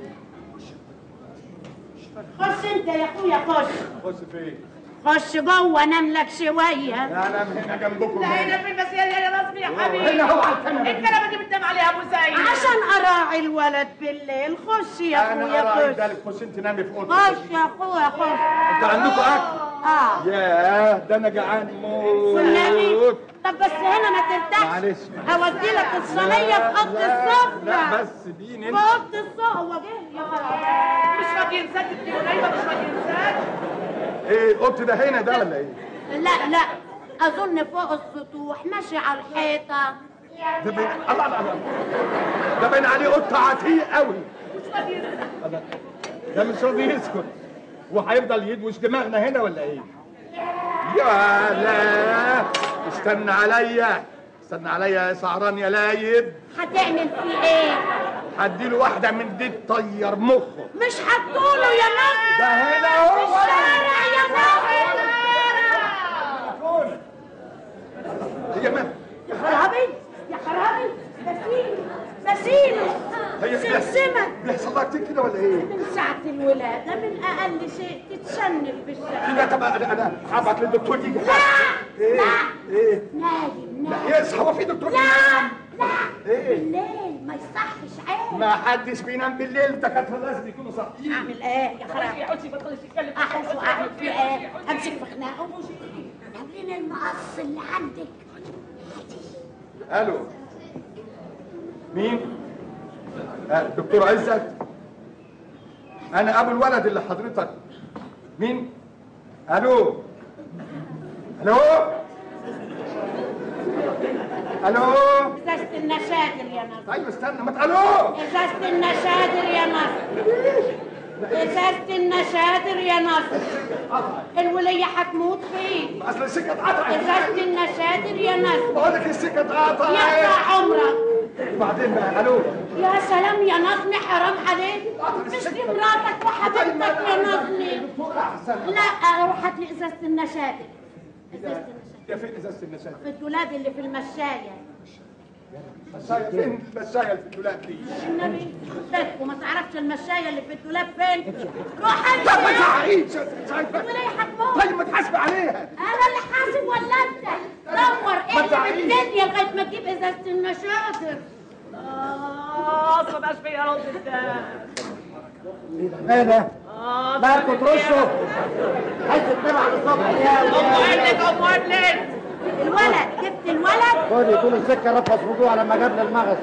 خش انت يا اخويا خش خش فين خش جوه نام لك شوية لا انا من هنا جنبكم لا هنا في المسيرة يا نصبي يا حبيبي هنا هو على الكنبه الكلمة دي بتنام عليها ابو زينب عشان اراعي الولد بالليل خش يا انا اخويا اراعي خش ذلك خش انت نامي في اوضتك خش يا اخويا خش انت عندكم اكل اه ياه ده انا جعان والنبي موت طب بس هنا ما ترتاحش معلش هودي لك الصينية في اوضة السفرة لا بس دين في انت اوضة السفرة هو جه يا خلاص مش راضي ينساك انت قريبة مش راضي ينساك ايه الاوضه ده هنا ده ولا ايه لا لا اظن فوق السطوح ماشي على الحيطة ده بين الله الله الله ده باين عليه قطه عتيق قوي الله. ده مش راضي يسكت وهيفضل يدوش دماغنا هنا ولا ايه يا لا استنى عليا استنى عليا يا سعران يا لايب هتعمل فيه ايه هديله واحده من دي تطير مخه مش هتقوله يا نصر ده هنا هو الشارع يا نصر هي ما يا خرابي يا خرابي بسيله بسيله هي سمسمك بيحصل لها كتير كده ولا ايه؟ من ساعة الولادة من أقل شيء تتشنج بالشارع لا طب انا انا هبعت للدكتور يجي لا ايه لا ايه نايم نايم لا يصحى هو في دكتور لا لا ايه بالليل ما يصحش عين ما حدش بينام بالليل الدكاتره لازم يكونوا صاحيين اعمل ايه يا خرابي يا حسي ما تخليش تتكلم احس واعمل فيه ايه امسك في خناقه عاملين المقص اللي عندك الو مين؟ آه، دكتور عزت انا ابو الولد اللي حضرتك مين؟ الو الو الو ازازة النشادر يا نصر طيب استنى ما الو ازازة النشادر يا نصر ازازة النشادر يا نصر الولية هتموت فيك اصل السكه اتقطعت ازازة النشادر يا نصر بقول لك السكه اتقطعت يقطع عمرك وبعدين بقى الو يا سلام يا نظمي حرام عليك مش دي مراتك وحبيبتك يا نظمي لا روح هات لي ازازه النشادر ازازه النشادر يا فين ازازه النساء في الدولاب اللي في المشايه مسايا فين المسايا اللي في الدولاب دي النبي خدك وما تعرفش المشايه اللي في الدولاب فين روح انت طب ما تعيش وليه هتموت طيب ما تحاسب عليها انا اللي حاسب ولا انت دور ايه تعيش. الدنيا لغايه ما تجيب ازازه النشادر اه ما بقاش فيا رد الدم ايه ده؟ اه مالكوا ترشوا؟ عايز تتبع على الصبح ام ولد ام ولد الولد جبت الولد خدي طول السكه رفض موضوع لما جاب لي المغص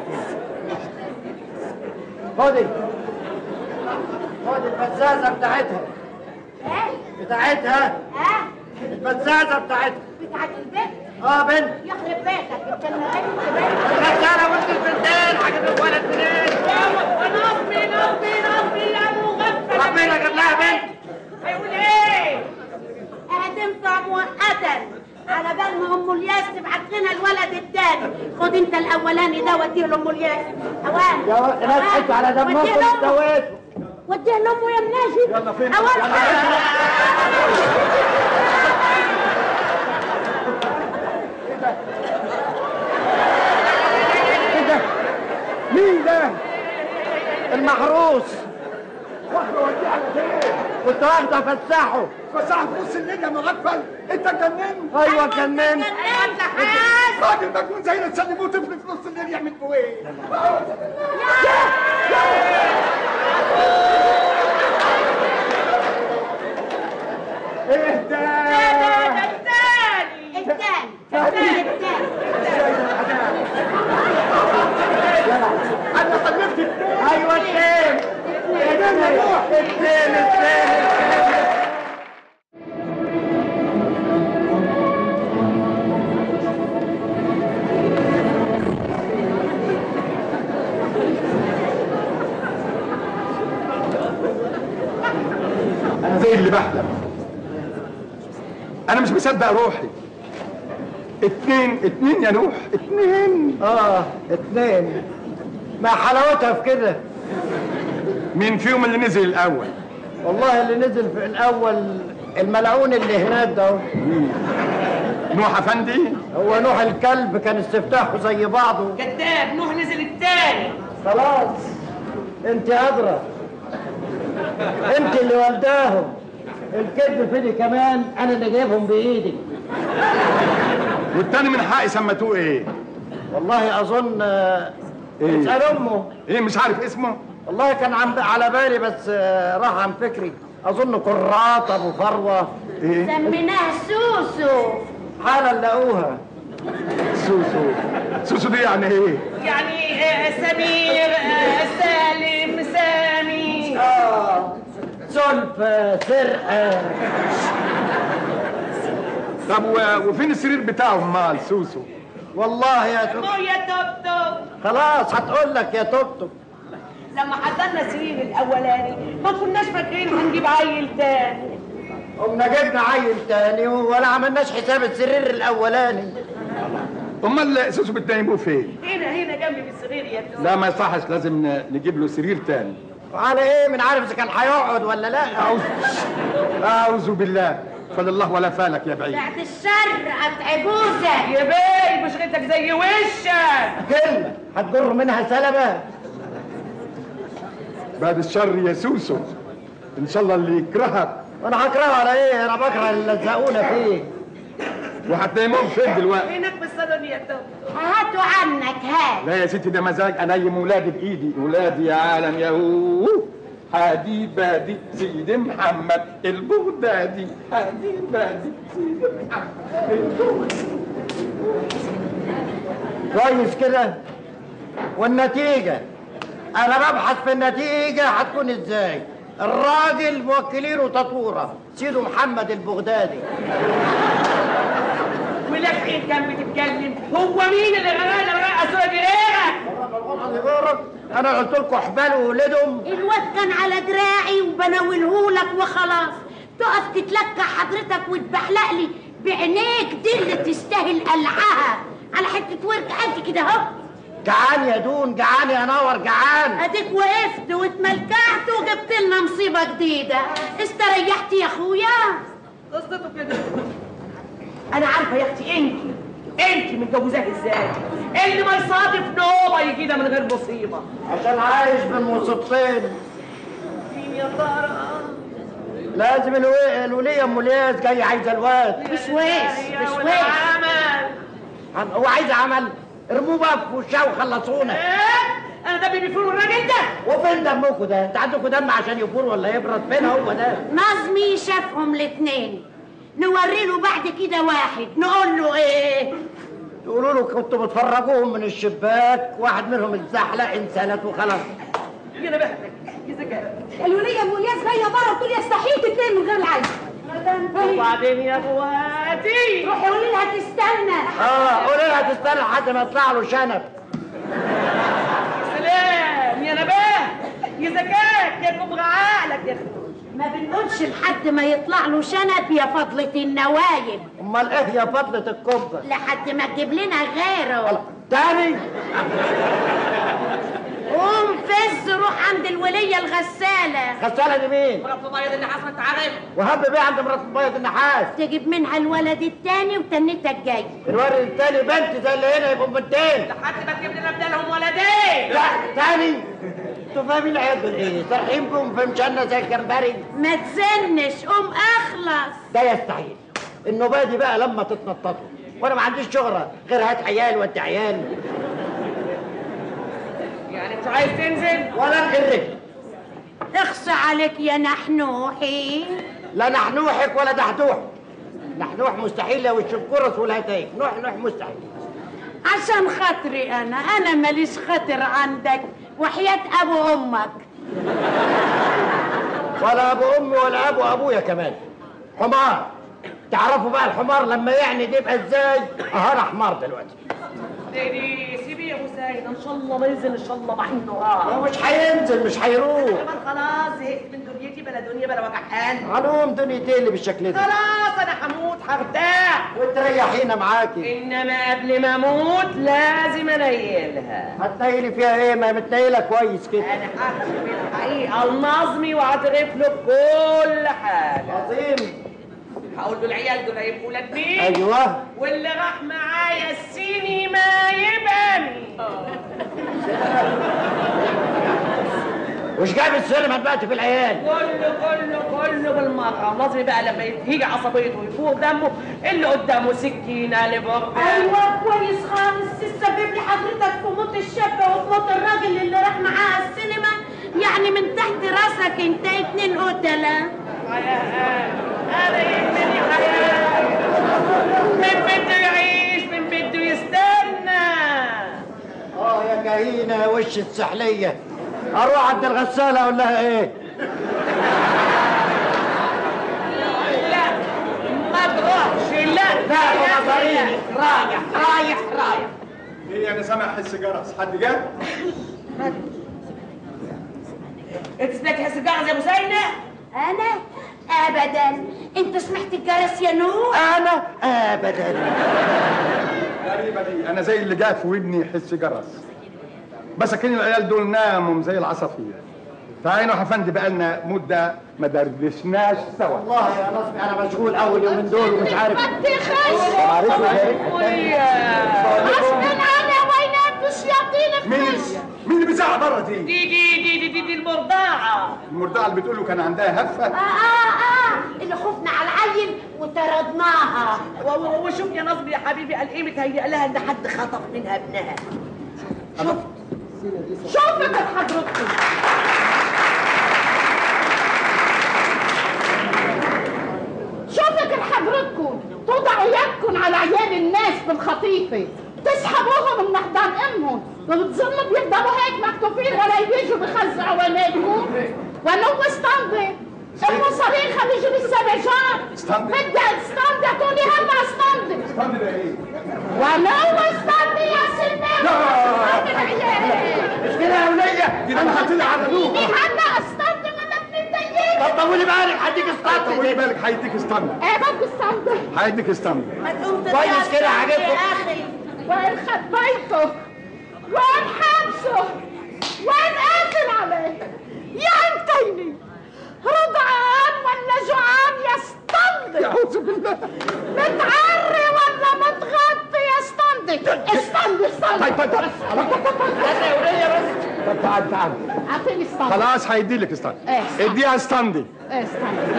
خدي خدي البزازه بتاعتها ايه بتاعتها ها البزازه بتاعتها بتاعت البيت اه بنت يخرب بيتك انت اللي عرفت بيتك الغساله وانت البنتين هجيب لك ولد منين؟ ونصبي نصبي نصبي يا مغفل ربنا جاب لها بنت هيقول ايه هتنفع مؤقتا على بال ما ام الياس تبعت لنا الولد التاني خد انت الاولاني ده وديه لام الياس اوان يا و- ناس حكوا على دمكم استويتوا وديه لامه يا مناجي يلا فين؟ اوان ايه ده؟ مين ده؟ المحروس واحده ودي على فين كنت واخده افسحه فساعة في نص الليل يا مغفل انت جننت ايوه كننت راجل مجنون زينا تسلموه طفل في نص الليل يعمل فيه ايه ايه ده الثاني التاني التاني التاني انا خلفت التاني ايوه التاني التاني التاني التاني انا زي اللي بحلم انا مش مصدق روحي اتنين اتنين يا نوح اتنين اه اتنين ما حلاوتها في كده مين فيهم اللي نزل الاول والله اللي نزل في الاول الملعون اللي هناك ده اهو. نوح افندي هو نوح الكلب كان استفتاحه زي بعضه كذاب نوح نزل الثاني خلاص انت ادرى انت اللي والداهم الكذب فيني كمان انا اللي جايبهم بايدي والتاني من حقي سمتوه ايه والله اظن آه، إيه؟ اسال امه ايه مش عارف اسمه والله كان عم على بالي بس آه، راح عن فكري اظن قراط ابو فروه ايه سميناه سوسو حالا لقوها سوسو سوسو دي يعني ايه يعني آه، سمير آه، سالم سامي اه سلفة سرقة طب و- وفين السرير بتاعهم مال سوسو والله يا توب مو يا توب خلاص هتقول لك يا توب لما حضرنا السرير الاولاني ما كناش فاكرين هنجيب عيل تاني قمنا جبنا عيل تاني ولا عملناش حساب السرير الاولاني امال سوسو بتنيموه فين هنا هنا جنبي في السرير يا توب لا ما يصحش لازم ن- نجيب له سرير تاني على ايه من عارف اذا كان هيقعد ولا لا اعوذ اعوذ بالله فلله ولا فالك يا بعيد بعد الشر عجوزة يا بيه بشرتك زي وشك كلمة هتجر منها سلبة بعد الشر يا سوسو ان شاء الله اللي يكرهك وانا هكرهه على ايه انا بكره اللي لزقونا فيه وهتنيمهم فين دلوقتي هناك في الصالون يا توب هاتوا عنك هات لا يا ستي ده مزاج انيم ولادي بايدي ولادي يا عالم يا هو حبيبة دي سيدي محمد البغدادي حبيبة دي سيدي محمد البغدادي كويس كده والنتيجة انا ببحث في النتيجة هتكون ازاي الراجل موكلينه تطورة سيده محمد البغدادي ولكن كان بتتكلم هو مين اللي غنى رقص غيرك انا قلت لكم احبلوا ولدهم الواد كان على دراعي وبناولهولك وخلاص تقف تتلكع حضرتك وتبحلق لي بعينيك دي اللي تستاهل قلعها على حته ورك قد كده اهو جعان يا دون جعان يا نور جعان اديك وقفت واتملكعت وجبت لنا مصيبه جديده استريحت يا اخويا قصته كده انا عارفه يا اختي انت انت متجوزاه ازاي اللي ما يصادف نوبه يجي ده من غير مصيبه عشان عايش بين مصيبتين مين يا ترى لازم الو- الولية ام الياس جاي عايزه الواد مش ويش مش ويش عمل عم- هو عايز عمل ارموه بقى في وشها وخلصونا ايه انا ده بيفور الراجل ده وفين دمكم ده؟ انت عندكم دم عشان يفور ولا يبرد فين هو ده؟ نظمي شافهم الاتنين نوري له بعد كده واحد نقول له ايه تقولوا له كنتوا بتفرجوهم من الشباك واحد منهم اتزحلق انسانت وخلاص يا انا بهدك يا ذكاء الولية ام الياس جاية بره بتقول يستحيل تتنين من غير العيش وبعدين يا اخواتي روحي قولي لها تستنى اه قولي لها تستنى لحد ما يطلع له شنب سلام يا نباه يا ذكاء يا كبر عقلك يا اخي ما بنقولش لحد ما يطلع له شنب يا فضلة النوايب امال ايه يا فضلة الكبة؟ لحد ما تجيب لنا غيره تاني قوم فز روح عند الولية الغسالة غسالة دي مين؟ مرات مبيض اللي حصلت عارف وهب بيه عند مرات مبيض النحاس تجيب منها الولد التاني وتنتك جاي الولد التاني بنت زي اللي هنا يبقوا بنتين لحد ما تجيب لنا بدالهم ولدين لا تاني انتوا فاهمين العيال دول ايه؟ سارحين بهم في مشنا زي الجمبري ما تزنش قوم اخلص ده يستحيل النوبه دي بقى لما تتنططوا وانا ما عنديش شهره غير هات عيال ودي عيال يعني مش عايز تنزل ولا نقرك اخصى عليك يا نحنوحي لا نحنوحك ولا دحدوح نحنوح مستحيل لو الشنكرس والهتايك نوح نوح مستحيل عشان خاطري انا انا ماليش خاطر عندك وحياة ابو امك ولا ابو امي ولا ابو ابويا كمان حمار تعرفوا بقى الحمار لما يعني دي يبقى ازاي اه انا حمار دلوقتي دي سيبي يا ابو سيد ان شاء الله ما ينزل ان شاء الله مع النهار هو مش هينزل مش هيروح كمان خلاص زهقت من دنيتي بلا دنيا بلا وجعان علوم دنيتي اللي بالشكل ده خلاص انا هموت هرتاح وتريحينا معاكي انما قبل ما اموت لازم انيلها هتنيلي فيها ايه ما متنيله كويس كده انا هكتب الحقيقه لنظمي واعترف له بكل حاجه عظيم هقول له العيال دول هيبقوا ولاد مين ايوه واللي راح معايا السينما يبقى مين وش جايب السينما دلوقتي في العيال كله كله كله بالمره نظري بقى لما يتهيج عصبيته ويفوق دمه اللي قدامه سكينه لبرقه ايوه كويس خالص تسبب لي حضرتك في موت الشابة وفي موت الراجل اللي راح معاها السينما يعني من تحت راسك انت اتنين قتلة حياة انا يهمني حياة من بده يعيش من بده يستنى اه يا كهينه وش السحليه اروح عند الغساله اقول لها ايه لا ما تروحش لا لا بنظريني رايح رايح رايح ايه انا سامع حس جرس حد جه انت سمعت حس الجرس يا ابو سيدنا انا ابدا انت سمعت الجرس يا نور انا ابدا غريبه دي انا زي اللي جاء في ودني حس جرس بس اكن العيال دول ناموا زي العصافير فعينه حفندي بقالنا مده ما دردشناش سوا والله يا نصبي انا مشغول اول يومين دول ومش عارف ما تخش عارفوا ايه غصب عني وينات الشياطين مين في مين اللي بيزعق بره دي؟ دي دي دي دي دي, دي المرضعه المرضعه اللي بتقول له كان عندها هفه اه اه اه اللي خفنا على العيل وطردناها و- و- وشوف يا نصبي يا حبيبي قال ايه متهيأ لها ان حد خطف منها ابنها شوفك حضرتكم شوفك حضرتكم توضعوا يدكم على عيال الناس بالخطيفة تسحبوهم من محضان امهم وبتظنوا بيفضلوا هيك مكتوفين ولا يجوا بخزعوا عينيكم ولو استنضي المصارين خليجوا بالسبجان استنضي؟ بدي استنضي اعطوني هلا استنضي استنى ده ايه؟ ولو استنضي يا سلمى استنضي العيال مش كده يا وليه دي انا هطلع على اديني ابوها هلا استنضي ولا بنتضايق طب طولي بالك هديك طولي اسطاتي بالك هيديك استنى ايه بدي استنضي هيديك استنى ما تقوم كويس كده تتعشى عجبكم؟ يا اخي وين خبيته وين حبسه وين قاتل عليه يا عينتيني رضعان ولا جوعان يا اسطندي اعوذ بالله متعري ولا متغطي يا اسطندي اسطندي اسطندي طيب طيب طيب طب تعال تعال اعطيني اسطندي خلاص هيدي لك استنى إيه. اديها استندي استنى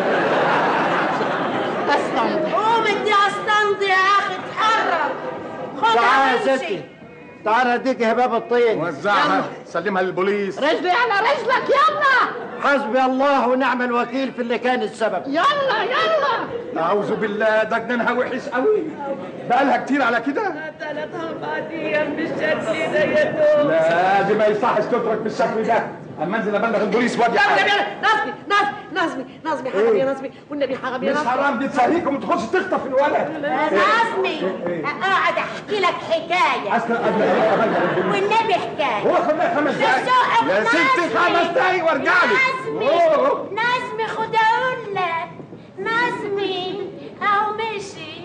استنى قوم ادي اسطندي يا اخي اتحرك خدها تعال يا وامشي ستي تعال اديك هباب الطين وزعها سلمها للبوليس رجلي على رجلك يلا حسبي الله ونعم الوكيل في اللي كان السبب يلا يلا اعوذ بالله ده جنانها وحش قوي بقالها كتير على كده ثلاث اربع ايام بالشكل ده يا دوب لا دي ما يصحش تترك بالشكل ده اما انزل ابلغ البوليس وادي يا حالك. نظمي نظمي نظمي نظمي حرام يا نظمي والنبي حرام يا مش نظمي حرام دي تسهيكم وتخش تخطف الولد نظمي اقعد احكي لك حكايه اصلا قبل ما ابلغ البوليس والنبي حكايه هو خليها خمس دقايق ذوقك يا ستي نظمي. خمس دقايق وارجع لك نظمي أوه. نظمي خد اقول لك نظمي اهو مشي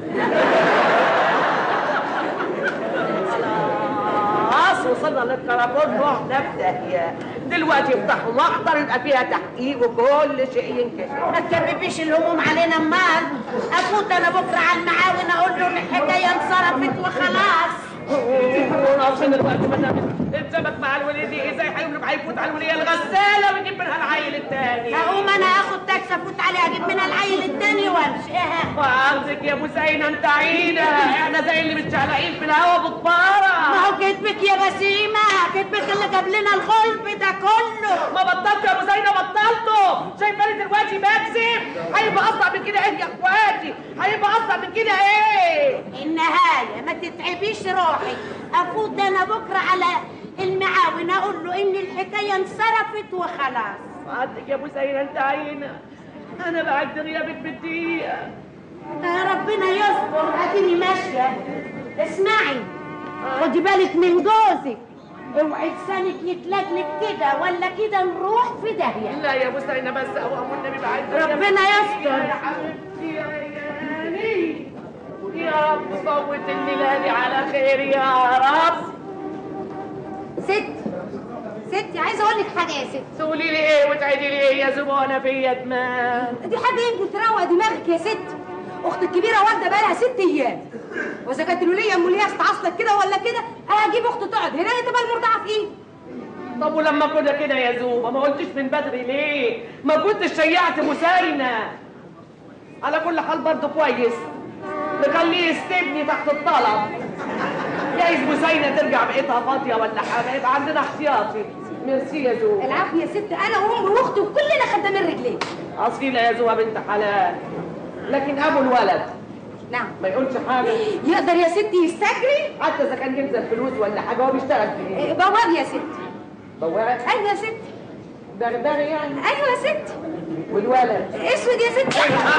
خلاص وصلنا للكرابون واحنا في داهيه دلوقتي يفتحوا محضر يبقى فيها تحقيق وكل شيء ينكشف ما تكببيش الهموم علينا امال افوت انا بكره على المعاون اقول له ان الحكايه انصرفت وخلاص وناقصين الوقت ما دام اتسبك مع الوليدي ازاي هيملك هيفوت على الوليه الغساله ويجيب منها العيل التاني هقوم انا اخد تاكسي افوت عليه اجيب منها العيل التاني وامشي ها. وعاوزك يا ابو زينه انت عينه احنا زي اللي متشعلقين في الهوا ما بطباره هو كدبك يا بسيمه كدبك اللي جاب لنا الغلب ده كله ما بطلت يا ابو زينه بطلته شايفاني دلوقتي بكذب هيبقى اصعب من كده ايه يا اخواتي هيبقى اصعب من كده ايه النهايه ما تتعبيش روحك افوت انا بكره على المعاون اقول له ان الحكايه انصرفت وخلاص عندك يا ابو زينه انت عينه انا بعد غيابك بالدقيقه يا ربنا يستر اديني ماشيه اسمعي خدي بالك من جوزك اوعي لسانك يتلجلج كده ولا كده نروح في داهيه لا يا ابو زينه بس اوام النبي بعد ربنا يستر يا حبيبتي يا عيالي يا رب صوت الليله دي على خير يا رب ست ستي عايزه اقول لك حاجه يا ست تقولي لي ايه وتعيدي لي ايه يا زبونه فيا دماغ دي حاجه يمكن تروق دماغك يا ست اختي الكبيره والده بقالها ست ايام واذا كانت الوليه ام الياس تعصلك كده ولا كده هجيب اخته تقعد هنا تبقى المرضعه في ايدي طب ولما كنا كده يا زوبه ما قلتش من بدري ليه ما كنتش شيعت مساينه على كل حال برضه كويس نخليه يستبني تحت الطلب جايز مساينه ترجع بقيتها فاضيه ولا حاجه يبقى عندنا احتياطي ميرسي يا زوبه العفو يا ست انا وامي واختي وكلنا خدامين رجليك اصيله يا زوبه بنت حلال لكن ابو الولد نعم ما يقولش حاجه يقدر يا ستي يستجري حتى اذا كان ينزل فلوس ولا حاجه هو بيشتغل في ايه؟ إيه، بواب يا ستي بواب ايوه يا ستي دغدغي يعني ايوه يا ستي والولد اسود يا ستي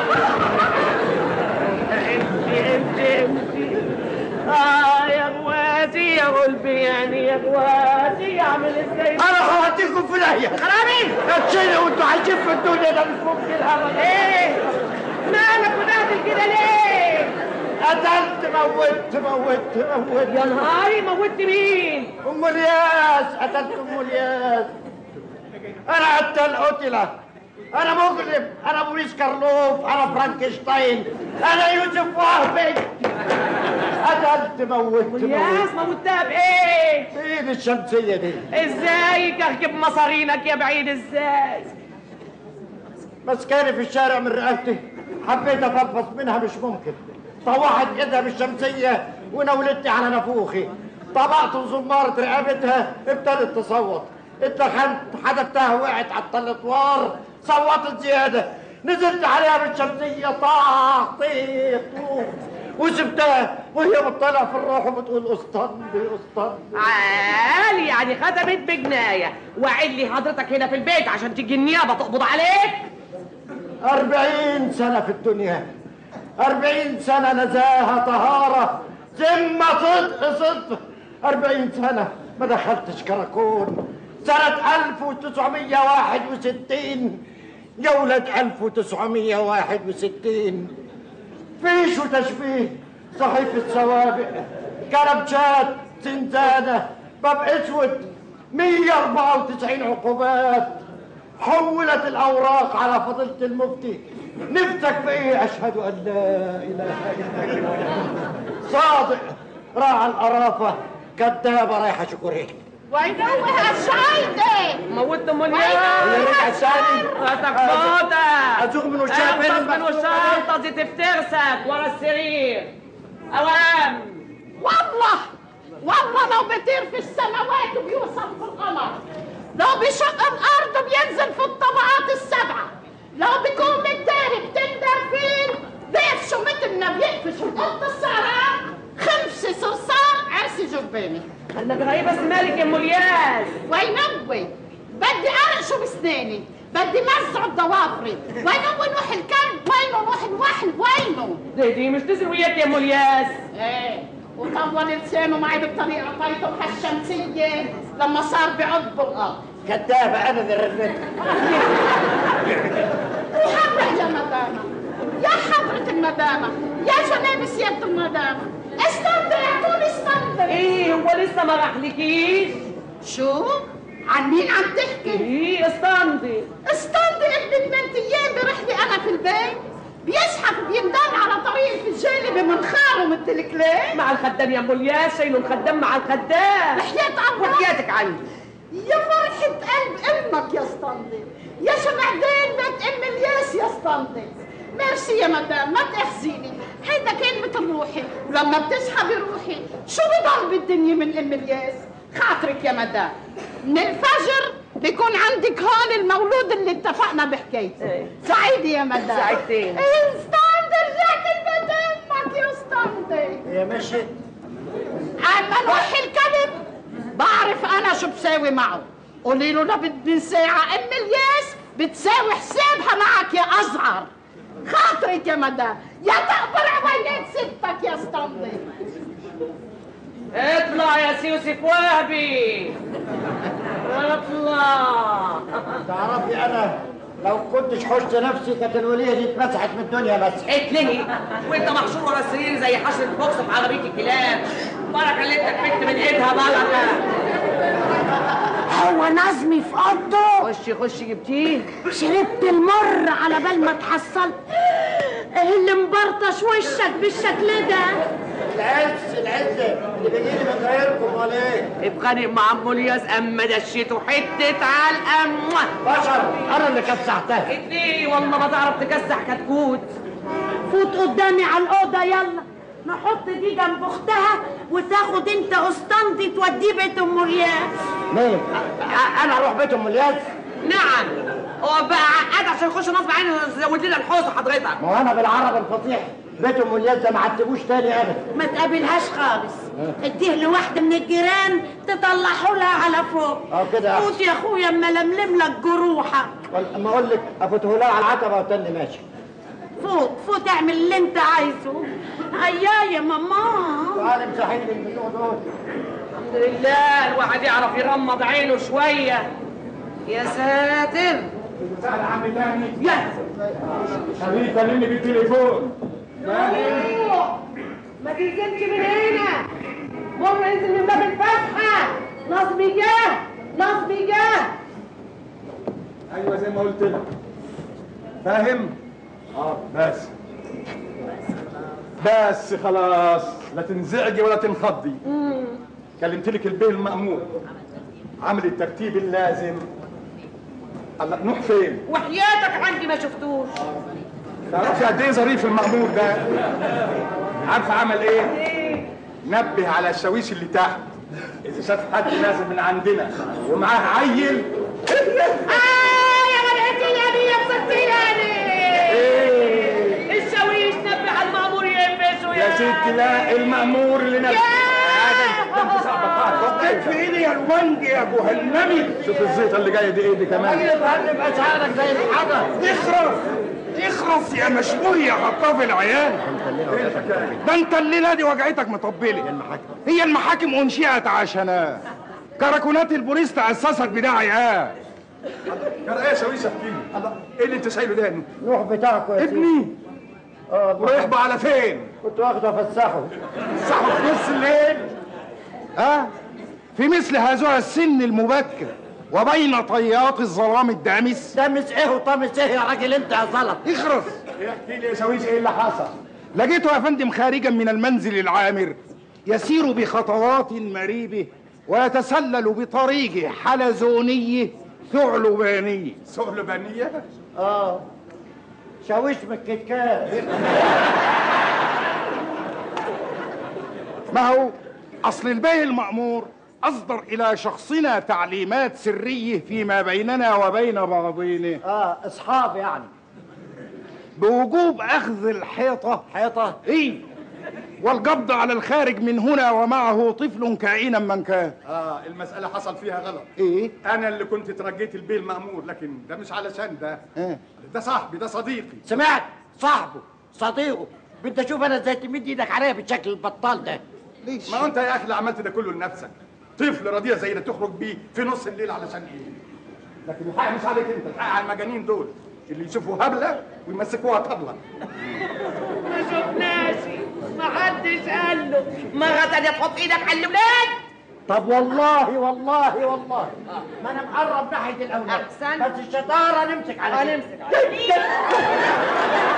انت انت انت اه يا اخواتي يا قلبي يعني يا اخواتي اعمل ازاي انا هوديكم في داهيه خرابي اتشيلوا وانتوا عايشين في الدنيا ده مش ممكن الهبل ايه مالك ونازل كده ليه قتلت موت موت موت يا نهاري موتت مين ام الياس قتلت ام الياس انا قتل قتله انا مجرم انا بوليس كارلوف انا فرانكشتاين انا يوسف وهبي قتلت موت موت ياس موتها بايه ايه الشمسيه دي ازاي كركب مصارينك يا بعيد ازاي مسكاني في الشارع من رقبتي حبيت افضفض منها مش ممكن طوحت ايدها بالشمسيه ونولدتي على نافوخي طبقت زمارة رقبتها ابتدت تصوت اتخنت حدفتها وقعت على الطلطوار صوتت زياده نزلت عليها بالشمسيه طاح طيح طوخ وسبتها وهي بتطلع في الروح وبتقول اسطنبي اسطنبي عالي يعني ختمت بجناية وعد لي حضرتك هنا في البيت عشان تيجي النيابة تقبض عليك أربعين سنة في الدنيا أربعين سنة نزاهة طهارة ذمة صدق صدق أربعين سنة ما دخلتش كراكون سنة ألف وتسعمية واحد وستين جولة ألف وتسعمية واحد وستين فيش وتشبيه صحيفة سوابق كربشات زنزانة باب اسود 194 عقوبات حولت الاوراق على فضيله المفتي نفسك في ايه اشهد ان لا اله الا الله صادق راعى القرافه كدابه رايحه شكرين وينوه الشايدة موت ام هي رجعت ثاني راسك فوتة ازوغ من وشها فين انفض من المكتوبة دي؟ الشنطة دي تفترسك ورا السرير اوام والله والله لو بيطير في السماوات وبيوصل في القمر لو بيشق الارض بينزل في الطبقات السبعه لو بيكون متداري بتندر فيه بيقفشوا مثل ما بيقفشوا القط السهران خمسة صرصار عرسي جباني انك غريب بس مالك يا ام الياس وينوي بدي ارقشه بسناني بدي مزعه بضوافري وينو نوح الكلب وينو نوح الوحل وينو دي دي مش تزر وياك يا ام الياس ايه وطول لسانه معي بالطريقه طيته هالشمسيه لما صار بعض بالارض كدابه انا ذي الرنت حرح يا مدامه يا حضرة المدامة يا جناب سيادة المدامة استنطر اعطوني استنطر ايه هو لسه ما راحلكيش شو؟ عن مين عم تحكي؟ ايه استنضي استنطر ابن ثمان ايام برحلة انا في البيت بيزحف بيندل على طريق الفجالة بمنخاره مثل الكلاب مع الخدام يا ام الياس شايله الخدام مع الخدام وحياة الله وحياتك عندي يا فرحة قلب امك يا اسطنطي يا شمعدين بيت ام الياس يا اسطنطي ميرسي يا مدام ما تحزيني هيدا كلمة روحي ولما بتسحبي روحي شو بضل بالدنيا من ام الياس خاطرك يا مدام من الفجر بيكون عندك هون المولود اللي اتفقنا بحكايته إيه. سعيدة يا مدام سعيدتين. اسطنطي رجعت البيت امك يا اسطنطي هي مشيت اما نوح الكلب بعرف انا شو بساوي معه قولي له لبد ساعة ام الياس بتساوي حسابها معك يا ازهر خاطرك يا مدام يا تقبر عوينات ستك يا اسطنطي اطلع يا سيوسف وهبي اطلع تعرفي انا لو كنتش حشت نفسي كانت الوليه دي اتمسحت من الدنيا مسح اتلهي وانت محشور ورا السرير زي حشرة بوكس في عربية الكلاب بركة اللي انت كبت من ايدها بركة هو نظمي في قده خشي خشي جبتيه شربت المر على بال ما تحصل ايه اللي مبرطش وشك بالشكل ده العز العز اللي بيجيلي من غيركم ولا ايه؟ اتخانق مع ام الياس اما دشيته حتة علقة موah. بشر انا اللي كسحتها اتلهي والله ما تعرف تكسح كتكوت فوت قدامي على الأوضة يلا نحط دي جنب أختها وتاخد أنت أسطنطي توديه بيت أم رياض مين؟ أ- انا اروح بيت ام الياس نعم هو بقى عقد عشان يخش نصب عينه زود لنا الحوسه حضرتك ما هو انا بالعربي الفصيح بيت ام الياس ده ما عتبوش تاني ابدا ما تقابلهاش خالص اديه لواحدة من الجيران تطلعه لها على فوق اه كده فوت يا اخويا اما لملم لك جروحك ولا- اما اقول لك افوته لها على العتبه وتاني ماشي فوت فوت اعمل اللي انت عايزه هيا يا ماما تعالي امسحي لي البتوع دول الحمد لله الواحد يعرف يغمض عينه شويه يا ساتر تعال يا عم تاني يا خليه يكلمني بالتليفون ما تنزلش من هنا مر انزل من باب الفتحة نصبي جاه نصبي جاه ايوه زي ما قلت لك فاهم اه بس بس خلاص لا تنزعجي ولا تنخضي كلمت لك البيه المأمور عامل الترتيب اللازم الله نوح فين؟ وحياتك عندي ما شفتوش تعرفي قد ايه ظريف المأمور ده؟ عارفه عمل ايه؟ نبه على الشاويش اللي تحت اذا شاف حد نازل من عندنا ومعاه عيل آه يا ولدتي يا دي يا ستي يا دي ايه الشاويش نبه على المأمور ينبسوا يا ستي لا المأمور اللي نبه هذا انت صعبة حطيت في ايدي يا الونجي يا جهنمي شوف الزيطة اللي جاية دي ايه دي كمان يتهلب اشعارك زي الحجر اخرس اخرس يا مشبوه يا خطاف العيال ده انت الليله دي وجعتك مطبله هي المحاكم انشئت عشان كراكونات البوليس تاسست بداعي اه يا ايه يا شاويش احكي لي الله ايه اللي انت شايله ده نوح بتاعكم يا سيدي ابني اه ورايح بقى على فين؟ كنت واخده افسحه صاحبه في نص الليل اه في مثل هذا السن المبكر وبين طيات الظلام الدامس دمس ايه وطمس ايه يا راجل انت يا زلط اخرس احكي لي يا شاويش ايه اللي حصل لقيته يا فندم خارجا من المنزل العامر يسير بخطوات مريبة ويتسلل بطريق حلزوني ثعلباني ثعلبانيه اه شاويش من الكتكات ما هو أصل البيه المأمور أصدر إلى شخصنا تعليمات سرية فيما بيننا وبين بعضنا اه اصحاب يعني بوجوب أخذ الحيطة حيطه إيه والقبض على الخارج من هنا ومعه طفل كائنا من كان اه المساله حصل فيها غلط إيه انا اللي كنت ترجيت البيه المامور لكن ده مش علشان ده إيه ده صاحبي ده صديقي سمعت صاحبه صديقه بدي اشوف انا ازاي تمد ايدك عليا بالشكل البطال ده ليش ما هو انت يا اخي اللي عملت ده كله لنفسك طفل رضيع زي ده تخرج بيه في نص الليل علشان ايه لكن الحق مش عليك انت الحق على المجانين دول اللي يشوفوا هبله ويمسكوها طبله ما شفناش ما حدش قال له ما غدا تحط ايدك على الاولاد طب والله والله والله ما انا مقرب ناحيه الاولاد أحسن. بس الشطاره نمسك على كده. هنمسك على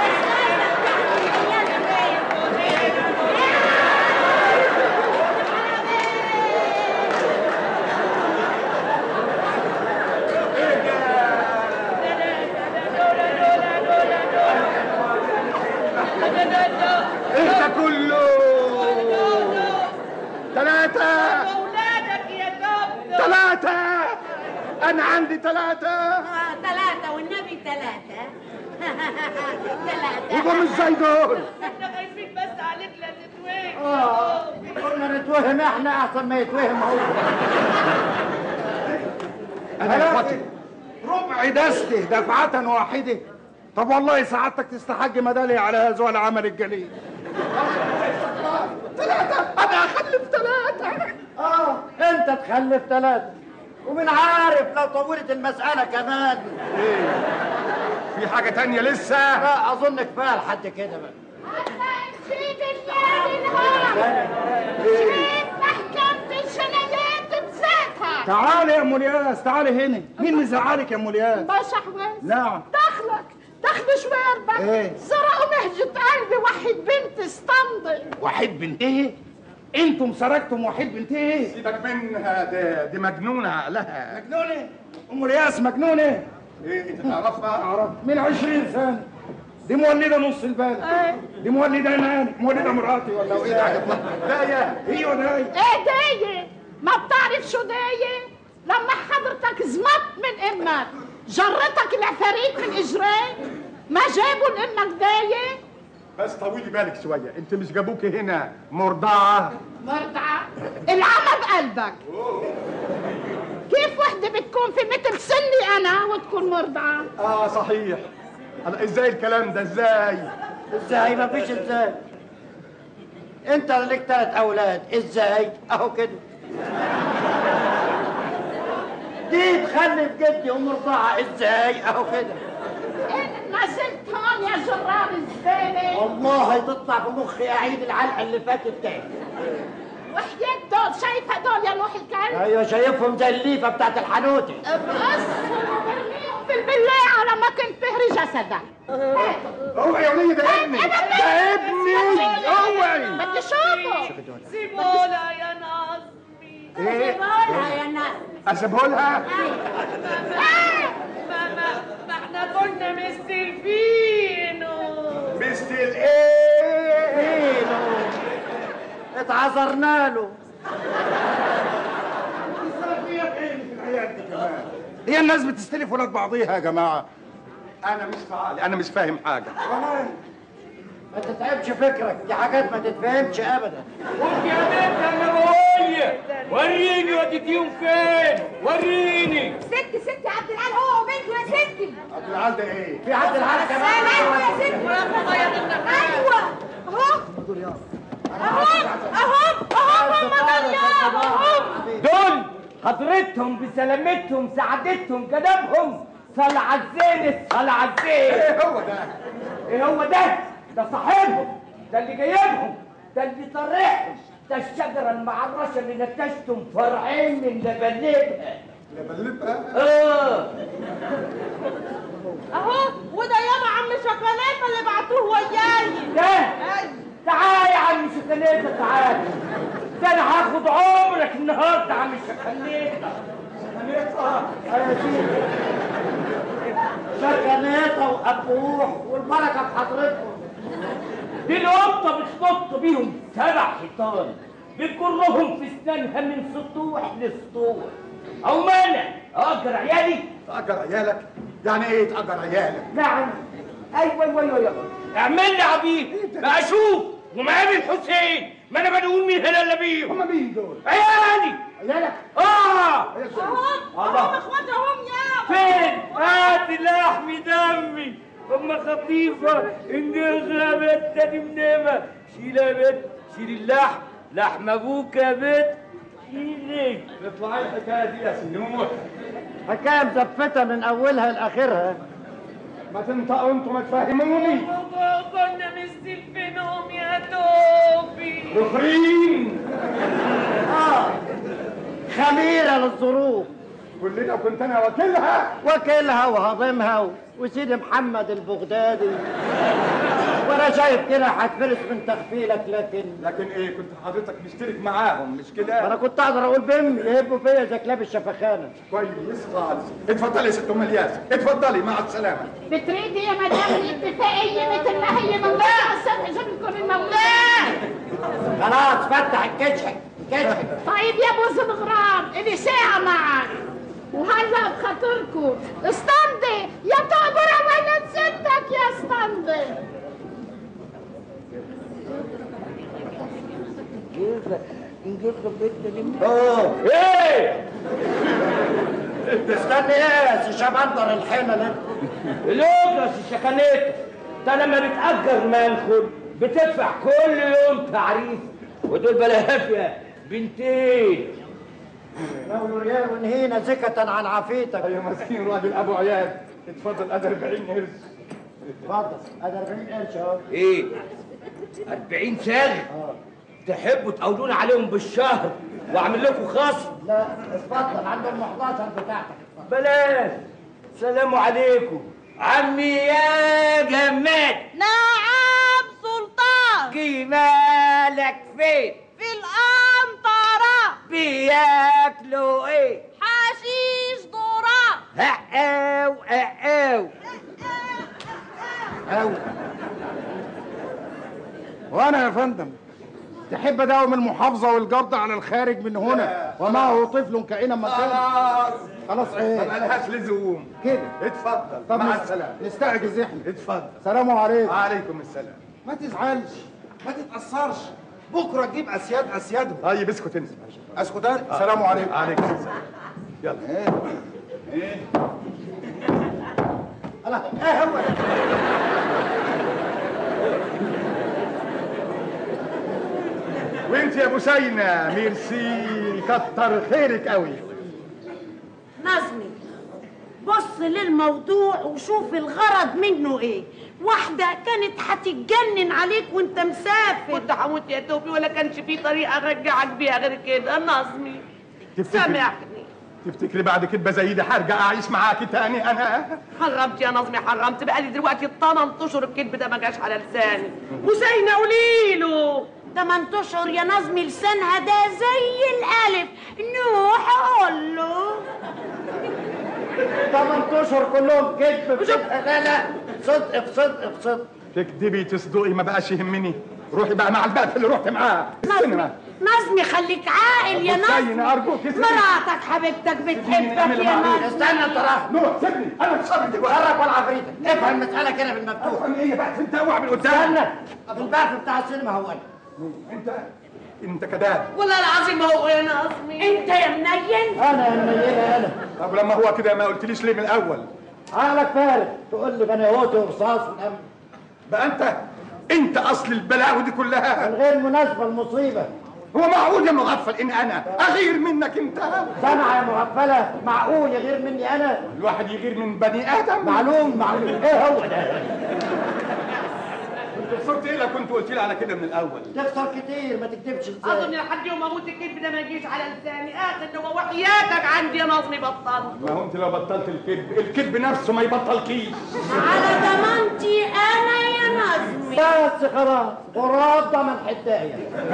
ايه ده كله ثلاثة اولادك يا دكتور ثلاثة أنا عندي ثلاثة ثلاثة والنبي ثلاثة ثلاثة يبقوا مش زي دول احنا خايفين بس عليك لا تتوهق اه قلنا نتوهم احنا احسن ما يتوهم هو أنا يا اخواتي ربع دسته دفعة واحدة طب والله سعادتك تستحق ميدالية على هذا العمل الجليل أنا أخلف ثلاثة اه انت تخلف ثلاثه ومن عارف لو طولت المساله كمان في حاجة تانية لسه لا اظن كفايه لحد كده بقى نسيت الليل نهار نسيت محكمة الجنايات بذاتها تعالي يا ام الياس تعالي هنا مين مزعلك يا ام الياس باشا حواس نعم دخلك دخل شوية إيه؟ سرقوا مهجة قلبي وحيد بنت استنضي وحيد بنت ايه انتم سرقتم وحيد بنت ايه سيبك منها دي, دي مجنونة عقلها مجنونة ام الياس مجنونة إيه أنت تعرفها؟ اعرف من عشرين سنة دي مولدة نص البلد دي مولدة انا مولدة مراتي ولا ايه ده لا يا ايوه ده ايه داية ما بتعرف شو داية لما حضرتك زمت من امك جرتك العفاريت من اجريك ما جابوا لامك داية بس طولي بالك شوية أنت مش جابوك هنا مرضعة مرضعة العمى بقلبك كيف وحدة بتكون في مثل سني أنا وتكون مرضعة؟ آه صحيح أنا إزاي الكلام ده إزاي؟ ازاي ما فيش ازاي انت لك ثلاث اولاد ازاي اهو كده دي تخلف جدي ومرضعه ازاي اهو كده إن ما زلت هون يا جرار الزبالة والله تطلع بمخي اعيد العلقه اللي فاتت تاني وحياة دول شايف هدول يا روح الكلب؟ ايوه شايفهم زي الليفه بتاعت الحنوتي بقصهم وبرميهم في البلاعة لما كنت بهري جسدك اوعي يا ولية ده ابني ده ابني اوعي بدي اشوفه سيبونا يا ناصمي ايه بقولها يا ناس اسيبه لها ما ما ما احنا كنا مستلفينه مستل ايه اتعذرنا له هي الناس بتستلف ولاد بعضيها يا جماعة انا مش فعال انا مش فاهم حاجة ما تتعبش فكرك دي حاجات ما تتفهمش ابدا قلت يا بنت انا بقول وريني وديتيهم فين وريني ست ست عبد العال هو وبنته يا ستي عبد العال ده ايه في حد العالم كمان ايوه يا ستي ايوه اهو اهو اهو اهو هم دول يابا هم دول حضرتهم بسلامتهم سعادتهم جنبهم صل على الزين صل على الزين ايه هو ده ايه هو ده ده صاحبهم ده اللي جايبهم ده اللي طرحهم ده الشجرة المعرشة اللي نتجتم فرعين من لبلبها لبلبها اه اهو وده ياما عم شوكولاته اللي بعتوه وياي ده تعال يا عم شوكولاتة تعال ده انا هاخد عمرك النهارده يا عم شوكولاتة يا سيدي شكناته وأبوح والبركة في حضرتكم دي القطة بتنط بيهم سبع حيطان بتجرهم في اسنانها من سطوح لسطوح او مانع اجر عيالي تأجر عيالك يعني ايه تأجر عيالك نعم ايوه ايوه ايوه ايوه اعمل لي عبيد بقى اشوف ومقام الحسين ما انا بنقول مين هلا الا بيهم هم مين دول عيالي عيالك اه اهم الله. اهم اخواتي اهم يا فين هات لحم دمي ام خطيفه النغمه بت دي منامه شيل يا بت شيل اللحم لحم ابوك يا بت شيلي اطلعي الحكايه دي يا سنوح حكاية مزفتة من أولها لآخرها ما تنطقوا انتوا ما تفهموني كنا مستلفينهم يا توفي مخرين آه خميرة للظروف كلنا كنت انا وكيلها وكيلها وهضمها و- وسيدي محمد البغدادي وانا شايف كده هتفرس من تخفيلك لكن لكن ايه كنت حضرتك مشترك معاهم مش انا كده كنت اقدر اقول بم يهبوا فيا زي كلاب الشفخانه كويس خالص اتفضلي يا ست ام الياس اتفضلي مع السلامه بتريدي يا مدام الاتفاقية مثل ما هي مولاها السبع عشان تكون المولاه خلاص فتح الكشك الكشك طيب يا بوز الغرام اللي ساعة معك وهلا بخاطركم استنضي يا طابرة وين ستك يا استنضي اوه ايه استني ايه يا سي شبندر الحين اللي الأجرة الشكانيت ده لما بتأجر منخل بتدفع كل يوم تعريف ودول بلاهافية بنتين لو ريال ونهينا زكة عن عافيتك يا مسكين راجل ابو عيال اتفضل ادي 40 قرش اتفضل ادي 40 قرش اهو ايه 40 ساغ تحبوا تقولون عليهم بالشهر واعمل لكم خصم لا اتفضل عندهم 11 بتاعتك بلاش سلام عليكم عمي يا جمال نعم سلطان جمالك فين في القنطرة بياكلوا ايه حشيش ذرة هقاو هقاو أو وأنا يا فندم تحب أداوم المحافظة والجرد على الخارج من هنا ومعه طفل كائنا مكان خلاص خلاص ما إيه لهاش لزوم كده اتفضل طب مع نست- السلامه نستعجز احنا اتفضل سلام عليكم وعليكم السلام ما تزعلش ما تتأثرش بكرة تجيب أسياد أسيادهم طيب اسكت انت أسكت أنا سلام عليكم عليكم السلام يلا الله ايه هو ده وانت يا بوسينة ميرسي كتر خيرك قوي نظمي بص للموضوع وشوف الغرض منه ايه واحدة كانت هتتجنن عليك وانت مسافر كنت هموت يا توفي ولا كانش في طريقة ارجعك بيها غير كده نظمي تفتكري سامحني تفتكري بعد كدبه زي دي هرجع اعيش معاكي تاني انا حرمت يا نظمي حرمت بقالي دلوقتي 8 اشهر الكذب ده ما جاش على لساني وزينه قولي له 8 اشهر يا نظمي لسانها ده زي الالف نوح قول له 8 اشهر كلهم كذب بصدق لا لا صدق بصدق بصدق تكدبي تصدقي ما بقاش يهمني روحي بقى مع البقف اللي رحت معاه نظمي السينما نظمي خليك عاقل يا بصيني نظمي ارجوك اسمعي. مراتك حبيبتك بتحبك اعمل يا معروف. نظمي استنى انت راح نوح سيبني انا اتصرف دلوقتي خرج ولا عفريتك افهم المسألة كده بالمفتوح افهم ايه بقى انت اوعى من قدام استنى البعث بتاع السينما هو انا انت انت كذاب والله العظيم هو يا نظمي انت يا منين انا يا منيلة انا طب لما هو كده ما قلتليش ليه من الاول عقلك فارغ تقول لي بني هوت ورصاص ونعم بقى انت انت اصل البلاوي دي كلها الغير مناسبة المصيبة هو معقول يا مغفل ان انا اغير منك انت سامع يا مغفلة معقول يغير مني انا الواحد يغير من بني ادم معلوم معلوم ايه هو ده كنت خسرت ايه لو كنت قلت لي على كده من الاول تخسر كتير ما تكتبش اظن ازاي لحد يوم ما اموت الكذب ده ما يجيش على لساني اخر هو وحياتك عندي يا نظمي بطلت ما هو انت لو بطلت الكذب الكذب نفسه ما يبطلكيش على ضمانتي انا يا نظمي بس خلاص غراب ضمن حدايه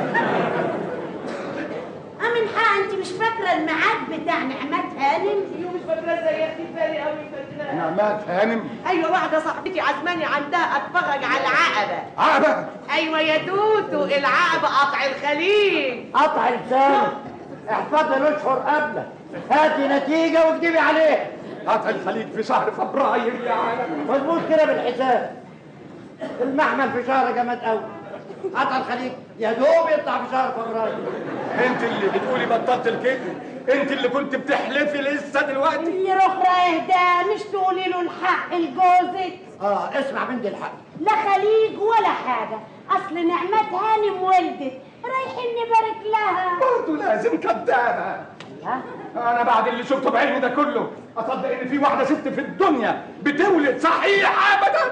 امين حق انت مش فاكره الميعاد بتاع نعمات هانم مش فاكره زي اختي بالي قوي فاكره نعمات هانم ايوه واحده صاحبتي عزماني عندها اتفرج على العقبه عقبه ايوه يا توتو العقبه قطع الخليج قطع لسانك احفظها الاشهر قبلك هاتي نتيجه واكتبي عليها قطع الخليج في شهر فبراير يا عالم مظبوط كده بالحساب المحمل في شهر جماد اول قطع الخليج يا دوب يطلع في شهر فبراير انت اللي بتقولي بطلت الكذب انت اللي كنت بتحلفي لسه دلوقتي يا رخرة اهدى مش تقولي له الحق لجوزك اه اسمع بنت الحق لا خليج ولا حاجة أصل نعمات هانم ولدت رايحين نبارك لها برضه لازم كدابه انا بعد اللي شفته بعيني ده كله اصدق ان في واحده ست في الدنيا بتولد صحيح ابدا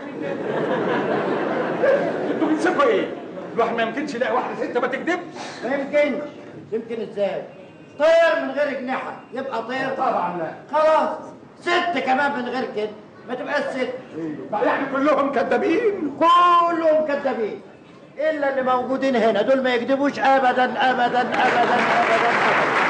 انتوا بتسيبوا ايه الواحد ما يمكنش يلاقي واحده ست ما تكذبش ما يمكنش يمكن ازاي طير من غير اجنحه يبقى طير طبعا لا خلاص ست كمان من غير كده ما تبقاش ست يعني كلهم كذابين كلهم كذابين الا اللي موجودين هنا دول ما يكذبوش ابدا ابدا ابدا ابدا, أبداً.